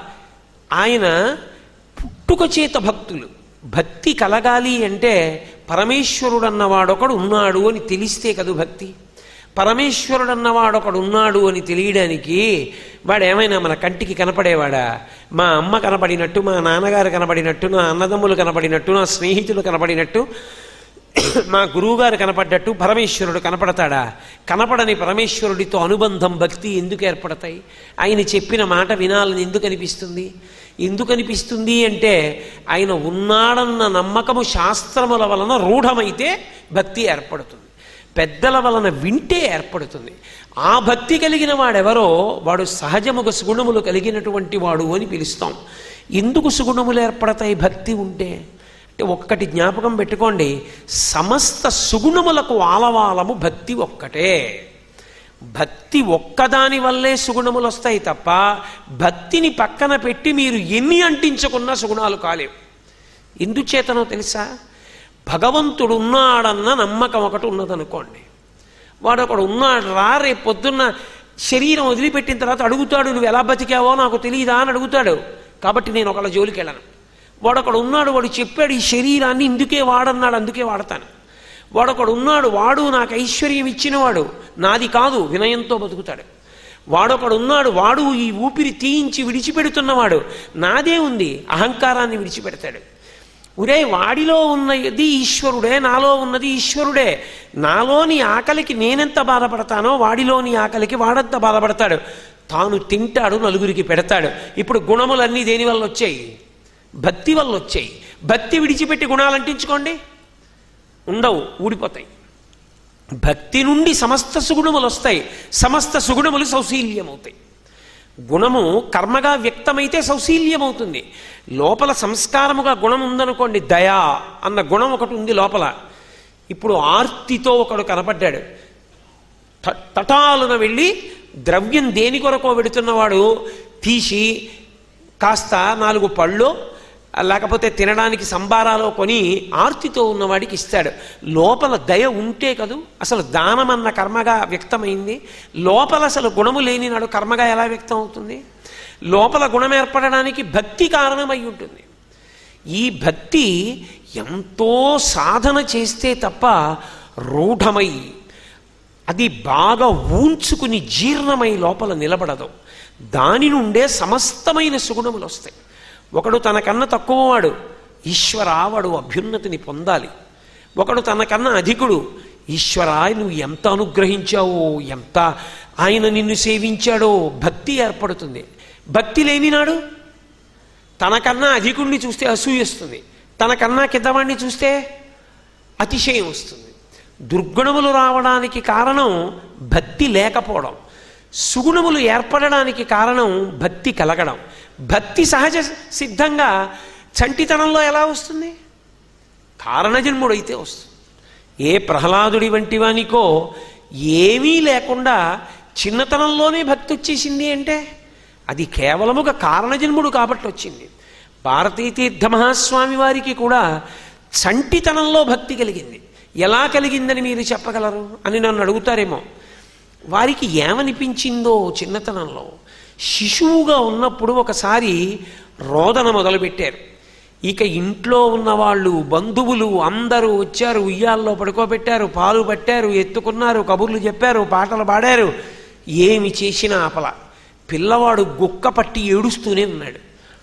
ఆయన పుట్టుక చేత భక్తులు భక్తి కలగాలి అంటే పరమేశ్వరుడు అన్నవాడొకడు ఉన్నాడు అని తెలిస్తే కదూ భక్తి పరమేశ్వరుడు అన్నవాడొకడు ఉన్నాడు అని తెలియడానికి వాడు ఏమైనా మన కంటికి కనపడేవాడా మా అమ్మ కనపడినట్టు మా నాన్నగారు కనపడినట్టు నా అన్నదమ్ములు కనపడినట్టు నా స్నేహితులు కనపడినట్టు మా గురువుగారు కనపడ్డట్టు పరమేశ్వరుడు కనపడతాడా కనపడని పరమేశ్వరుడితో అనుబంధం భక్తి ఎందుకు ఏర్పడతాయి ఆయన చెప్పిన మాట వినాలని ఎందుకు అనిపిస్తుంది ఎందుకు అనిపిస్తుంది అంటే ఆయన ఉన్నాడన్న నమ్మకము శాస్త్రముల వలన రూఢమైతే భక్తి ఏర్పడుతుంది పెద్దల వలన వింటే ఏర్పడుతుంది ఆ భక్తి కలిగిన వాడెవరో వాడు సహజముగ సుగుణములు కలిగినటువంటి వాడు అని పిలుస్తాం ఎందుకు సుగుణములు ఏర్పడతాయి భక్తి ఉంటే అంటే ఒక్కటి జ్ఞాపకం పెట్టుకోండి సమస్త సుగుణములకు ఆలవాలము భక్తి ఒక్కటే భక్తి ఒక్కదాని వల్లే సుగుణములు వస్తాయి తప్ప భక్తిని పక్కన పెట్టి మీరు ఎన్ని అంటించుకున్నా సుగుణాలు కాలేవు ఎందుచేతనో తెలుసా భగవంతుడు ఉన్నాడన్న నమ్మకం ఒకటి ఉన్నదనుకోండి వాడు ఒకడు ఉన్నాడు రా రేపు పొద్దున్న శరీరం వదిలిపెట్టిన తర్వాత అడుగుతాడు నువ్వు ఎలా బతికావో నాకు తెలియదా అని అడుగుతాడు కాబట్టి నేను ఒకళ్ళ జోలికి వెళ్ళను వాడొకడు ఉన్నాడు వాడు చెప్పాడు ఈ శరీరాన్ని ఇందుకే వాడన్నాడు అందుకే వాడతాను వాడొకడు ఉన్నాడు వాడు నాకు ఐశ్వర్యం ఇచ్చినవాడు నాది కాదు వినయంతో బతుకుతాడు వాడొకడు ఉన్నాడు వాడు ఈ ఊపిరి తీయించి విడిచిపెడుతున్నవాడు నాదే ఉంది అహంకారాన్ని విడిచిపెడతాడు ఒరే వాడిలో ఉన్నది ఈశ్వరుడే నాలో ఉన్నది ఈశ్వరుడే నాలోని ఆకలికి నేనెంత బాధపడతానో వాడిలోని ఆకలికి వాడంత బాధపడతాడు తాను తింటాడు నలుగురికి పెడతాడు ఇప్పుడు గుణములన్నీ దేని వల్ల వచ్చాయి భక్తి వల్ల వచ్చాయి భక్తి విడిచిపెట్టి గుణాలు అంటించుకోండి ఉండవు ఊడిపోతాయి భక్తి నుండి సమస్త సుగుణములు వస్తాయి సమస్త సుగుణములు సౌశీల్యమవుతాయి గుణము కర్మగా వ్యక్తమైతే సౌశీల్యమవుతుంది లోపల సంస్కారముగా గుణం ఉందనుకోండి దయా అన్న గుణం ఒకటి ఉంది లోపల ఇప్పుడు ఆర్తితో ఒకడు కనపడ్డాడు ట- తటాలున వెళ్ళి ద్రవ్యం దేని కొరకో పెడుతున్నవాడు తీసి కాస్త నాలుగు పళ్ళు లేకపోతే తినడానికి సంబారాలో కొని ఆర్తితో ఉన్నవాడికి ఇస్తాడు లోపల దయ ఉంటే కదూ అసలు దానం అన్న కర్మగా వ్యక్తమైంది లోపల అసలు గుణము లేని నాడు కర్మగా ఎలా వ్యక్తం అవుతుంది లోపల గుణం ఏర్పడడానికి భక్తి కారణమై ఉంటుంది ఈ భక్తి ఎంతో సాధన చేస్తే తప్ప రూఢమై అది బాగా ఊంచుకుని జీర్ణమై లోపల నిలబడదు దాని నుండే సమస్తమైన సుగుణములు వస్తాయి ఒకడు తనకన్నా తక్కువవాడు ఈశ్వరా వాడు అభ్యున్నతిని పొందాలి ఒకడు తనకన్నా అధికుడు ఈశ్వరా నువ్వు ఎంత అనుగ్రహించావో ఎంత ఆయన నిన్ను సేవించాడో భక్తి ఏర్పడుతుంది భక్తి లేనినాడు తనకన్నా అధికుణ్ణి చూస్తే అసూయ వస్తుంది తనకన్నా కిందవాణ్ణి చూస్తే అతిశయం వస్తుంది దుర్గుణములు రావడానికి కారణం భక్తి లేకపోవడం సుగుణములు ఏర్పడడానికి కారణం భక్తి కలగడం భక్తి సహజ సిద్ధంగా చంటితనంలో ఎలా వస్తుంది కారణజన్ముడైతే వస్తుంది ఏ ప్రహ్లాదుడి వంటి వానికో ఏమీ లేకుండా చిన్నతనంలోనే భక్తి వచ్చేసింది అంటే అది కేవలముగా కారణజన్ముడు కాబట్టి వచ్చింది భారతీ తీర్థ మహాస్వామి వారికి కూడా చంటితనంలో భక్తి కలిగింది ఎలా కలిగిందని మీరు చెప్పగలరు అని నన్ను అడుగుతారేమో వారికి ఏమనిపించిందో చిన్నతనంలో శిశువుగా ఉన్నప్పుడు ఒకసారి రోదన మొదలుపెట్టారు ఇక ఇంట్లో ఉన్న వాళ్ళు బంధువులు అందరూ వచ్చారు ఉయ్యాల్లో పడుకోబెట్టారు పాలు పట్టారు ఎత్తుకున్నారు కబుర్లు చెప్పారు పాటలు పాడారు ఏమి చేసినా ఆపల పిల్లవాడు గుక్క పట్టి ఏడుస్తూనే ఉన్నాడు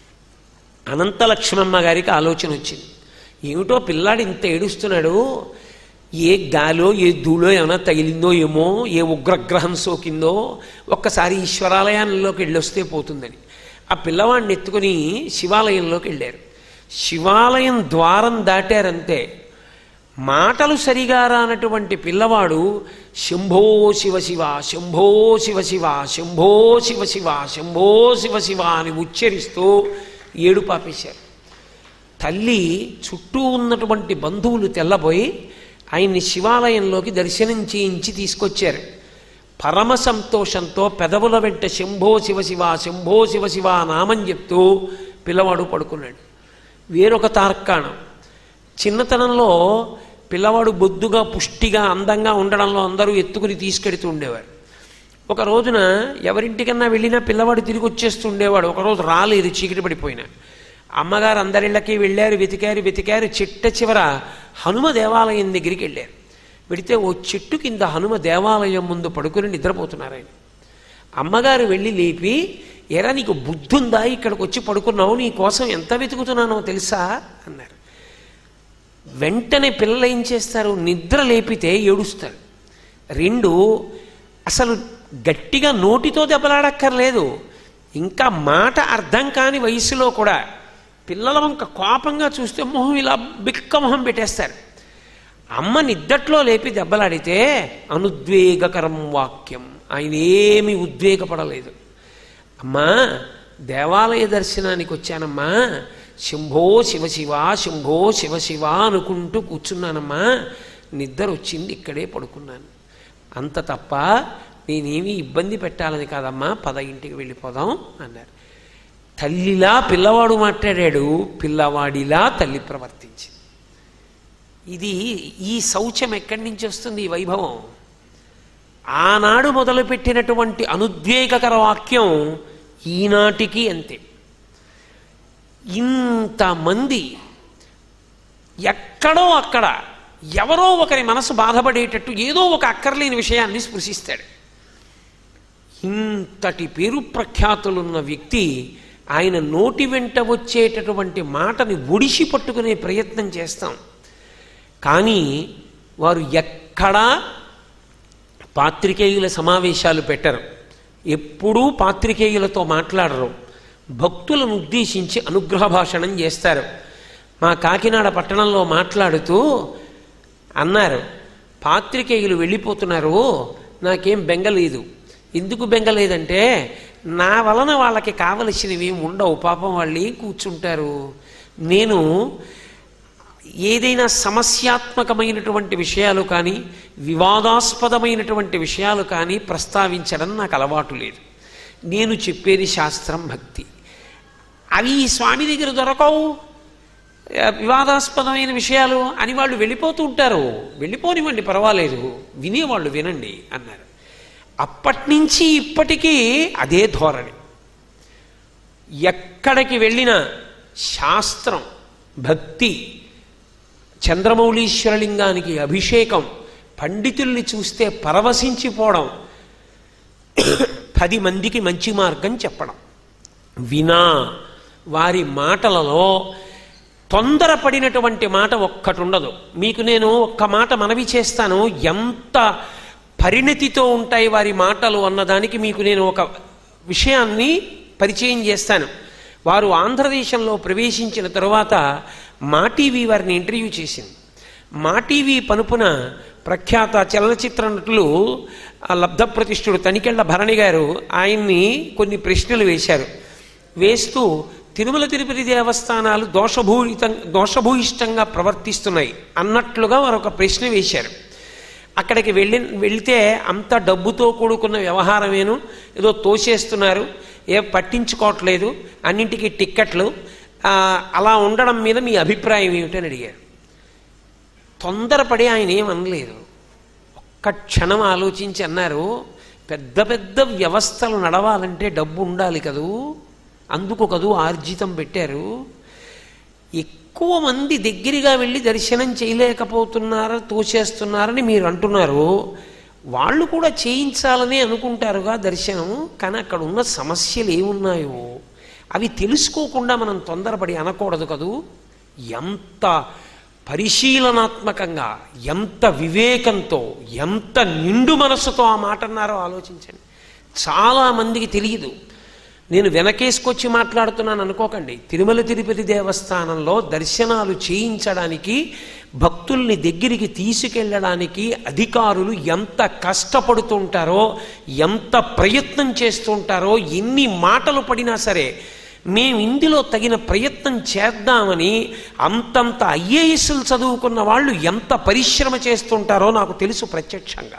అనంత లక్ష్మమ్మ గారికి ఆలోచన వచ్చింది ఏమిటో పిల్లాడు ఇంత ఏడుస్తున్నాడు ఏ గాలో ఏ ధూళో ఏమైనా తగిలిందో ఏమో ఏ ఉగ్రగ్రహం సోకిందో ఒక్కసారి ఈశ్వరాలయాల్లోకి వెళ్ళొస్తే పోతుందని ఆ పిల్లవాడిని ఎత్తుకుని శివాలయంలోకి వెళ్ళారు శివాలయం ద్వారం దాటారంతే మాటలు సరిగా రానటువంటి పిల్లవాడు శంభో శివ శివ శంభో శివ శివ శంభో శివ శివ శంభో శివ శివ అని ఉచ్చరిస్తూ ఏడు పాపేశారు తల్లి చుట్టూ ఉన్నటువంటి బంధువులు తెల్లబోయి ఆయన్ని శివాలయంలోకి దర్శనం చేయించి తీసుకొచ్చారు పరమ సంతోషంతో పెదవుల వెంట శంభో శివ శివ శంభో శివ శివ నామం చెప్తూ పిల్లవాడు పడుకున్నాడు వేరొక తార్కాణం చిన్నతనంలో పిల్లవాడు బొద్దుగా పుష్టిగా అందంగా ఉండడంలో అందరూ ఎత్తుకుని తీసుకెడుతూ ఉండేవారు ఒక రోజున ఎవరింటికన్నా వెళ్ళినా పిల్లవాడు తిరిగి వచ్చేస్తూ ఉండేవాడు ఒకరోజు రాలేదు చీకటి పడిపోయినా అమ్మగారు అందరిళ్ళకి వెళ్ళారు వెతికారు వెతికారు చిట్ట చివర హనుమ దేవాలయం దగ్గరికి వెళ్ళారు వెడితే ఓ చెట్టు కింద హనుమ దేవాలయం ముందు పడుకుని నిద్రపోతున్నారు ఆయన అమ్మగారు వెళ్ళి లేపి ఎరా నీకు బుద్ధుందా ఇక్కడికి వచ్చి పడుకున్నావు నీ కోసం ఎంత వెతుకుతున్నానో తెలుసా అన్నారు వెంటనే పిల్లలు ఏం చేస్తారు నిద్ర లేపితే ఏడుస్తారు రెండు అసలు గట్టిగా నోటితో దెబ్బలాడక్కర్లేదు ఇంకా మాట అర్థం కాని వయసులో కూడా పిల్లల వంక కోపంగా చూస్తే మొహం ఇలా బిక్క మొహం పెట్టేస్తారు అమ్మ నిద్దట్లో లేపి దెబ్బలాడితే అనుద్వేగకరం వాక్యం ఆయన ఏమీ ఉద్వేగపడలేదు అమ్మా దేవాలయ దర్శనానికి వచ్చానమ్మా శంభో శివ శివ శంభో శివ శివ అనుకుంటూ కూర్చున్నానమ్మా నిద్ర వచ్చింది ఇక్కడే పడుకున్నాను అంత తప్ప నేనేమీ ఇబ్బంది పెట్టాలని కాదమ్మా పద ఇంటికి వెళ్ళిపోదాం అన్నారు తల్లిలా పిల్లవాడు మాట్లాడాడు పిల్లవాడిలా తల్లి ప్రవర్తించింది ఇది ఈ శౌచం ఎక్కడి నుంచి వస్తుంది ఈ వైభవం ఆనాడు మొదలుపెట్టినటువంటి అనుద్వేగకర వాక్యం ఈనాటికి అంతే ఇంతమంది ఎక్కడో అక్కడ ఎవరో ఒకరి మనసు బాధపడేటట్టు ఏదో ఒక అక్కర్లేని విషయాన్ని స్పృశిస్తాడు ఇంతటి పేరు ప్రఖ్యాతులున్న వ్యక్తి ఆయన నోటి వెంట వచ్చేటటువంటి మాటని ఒడిసి పట్టుకునే ప్రయత్నం చేస్తాం కానీ వారు ఎక్కడా పాత్రికేయుల సమావేశాలు పెట్టరు ఎప్పుడూ పాత్రికేయులతో మాట్లాడరు భక్తులను ఉద్దేశించి అనుగ్రహ భాషణం చేస్తారు మా కాకినాడ పట్టణంలో మాట్లాడుతూ అన్నారు పాత్రికేయులు వెళ్ళిపోతున్నారు నాకేం బెంగ లేదు ఎందుకు బెంగ లేదంటే నా వలన వాళ్ళకి కావలసినవి ఏం ఉండవు పాపం వాళ్ళు ఏం కూర్చుంటారు నేను ఏదైనా సమస్యాత్మకమైనటువంటి విషయాలు కానీ వివాదాస్పదమైనటువంటి విషయాలు కానీ ప్రస్తావించడం నాకు అలవాటు లేదు నేను చెప్పేది శాస్త్రం భక్తి అవి ఈ స్వామి దగ్గర దొరకవు ఆ, వివాదాస్పదమైన విషయాలు అని వాళ్ళు వెళ్ళిపోతూ ఉంటారు వెళ్ళిపోనివ్వండి పర్వాలేదు వినేవాళ్ళు వినండి అన్నారు అప్పటి నుంచి ఇప్పటికీ అదే ధోరణి ఎక్కడికి వెళ్ళినా శాస్త్రం భక్తి చంద్రమౌళీశ్వరలింగానికి అభిషేకం పండితుల్ని చూస్తే పరవశించిపోవడం పది మందికి మంచి మార్గం చెప్పడం వినా వారి మాటలలో తొందరపడినటువంటి మాట ఒక్కటి ఉండదు మీకు నేను ఒక్క మాట మనవి చేస్తాను ఎంత పరిణతితో ఉంటాయి వారి మాటలు అన్నదానికి మీకు నేను ఒక విషయాన్ని పరిచయం చేస్తాను వారు ఆంధ్రదేశంలో ప్రవేశించిన తరువాత మా టీవీ వారిని ఇంటర్వ్యూ చేసింది మా టీవీ పనుపున ప్రఖ్యాత చలనచిత్ర నటులు ఆ లబ్ధప్రతిష్ఠుడు తనికెళ్ల భరణి గారు ఆయన్ని కొన్ని ప్రశ్నలు వేశారు వేస్తూ తిరుమల తిరుపతి దేవస్థానాలు దోషభూయితం దోషభూయిష్టంగా ప్రవర్తిస్తున్నాయి అన్నట్లుగా వారు ఒక ప్రశ్న వేశారు అక్కడికి వెళ్ళి వెళితే అంత డబ్బుతో కూడుకున్న వ్యవహారమేను ఏదో తోసేస్తున్నారు ఏ పట్టించుకోవట్లేదు అన్నింటికి టిక్కెట్లు ఆ, అలా ఉండడం మీద మీ అభిప్రాయం ఏమిటని అడిగారు తొందరపడి ఆయన ఏమనలేదు ఒక్క క్షణం ఆలోచించి అన్నారు పెద్ద పెద్ద వ్యవస్థలు నడవాలంటే డబ్బు ఉండాలి కదూ అందుకు కదూ ఆర్జితం పెట్టారు ఎక్కువ మంది దగ్గరగా వెళ్ళి దర్శనం చేయలేకపోతున్నారా తోచేస్తున్నారని మీరు అంటున్నారు వాళ్ళు కూడా చేయించాలని అనుకుంటారుగా దర్శనం కానీ అక్కడ ఉన్న సమస్యలు ఏమున్నాయో అవి తెలుసుకోకుండా మనం తొందరపడి అనకూడదు కదూ ఎంత పరిశీలనాత్మకంగా ఎంత వివేకంతో ఎంత నిండు మనస్సుతో ఆ మాట అన్నారో ఆలోచించండి చాలామందికి తెలియదు నేను వెనకేసుకొచ్చి మాట్లాడుతున్నాను అనుకోకండి తిరుమల తిరుపతి దేవస్థానంలో దర్శనాలు చేయించడానికి భక్తుల్ని దగ్గరికి తీసుకెళ్ళడానికి అధికారులు ఎంత కష్టపడుతుంటారో ఎంత ప్రయత్నం చేస్తుంటారో ఎన్ని మాటలు పడినా సరే మేము ఇందులో తగిన ప్రయత్నం చేద్దామని అంతంత ఐఏఎస్లు చదువుకున్న వాళ్ళు ఎంత పరిశ్రమ చేస్తుంటారో నాకు తెలుసు ప్రత్యక్షంగా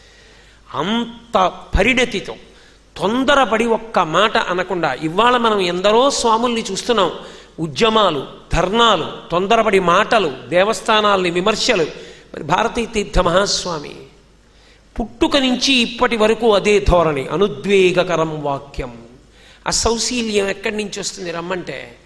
అంత పరిణతితో తొందరపడి ఒక్క మాట అనకుండా ఇవాళ మనం ఎందరో స్వాముల్ని చూస్తున్నాం ఉద్యమాలు ధర్నాలు తొందరపడి మాటలు దేవస్థానాల్ని విమర్శలు మరి భారతీ తీర్థ మహాస్వామి పుట్టుక నుంచి ఇప్పటి వరకు అదే ధోరణి అనుద్వేగకరం వాక్యం ఆ సౌశీల్యం ఎక్కడి నుంచి వస్తుంది రమ్మంటే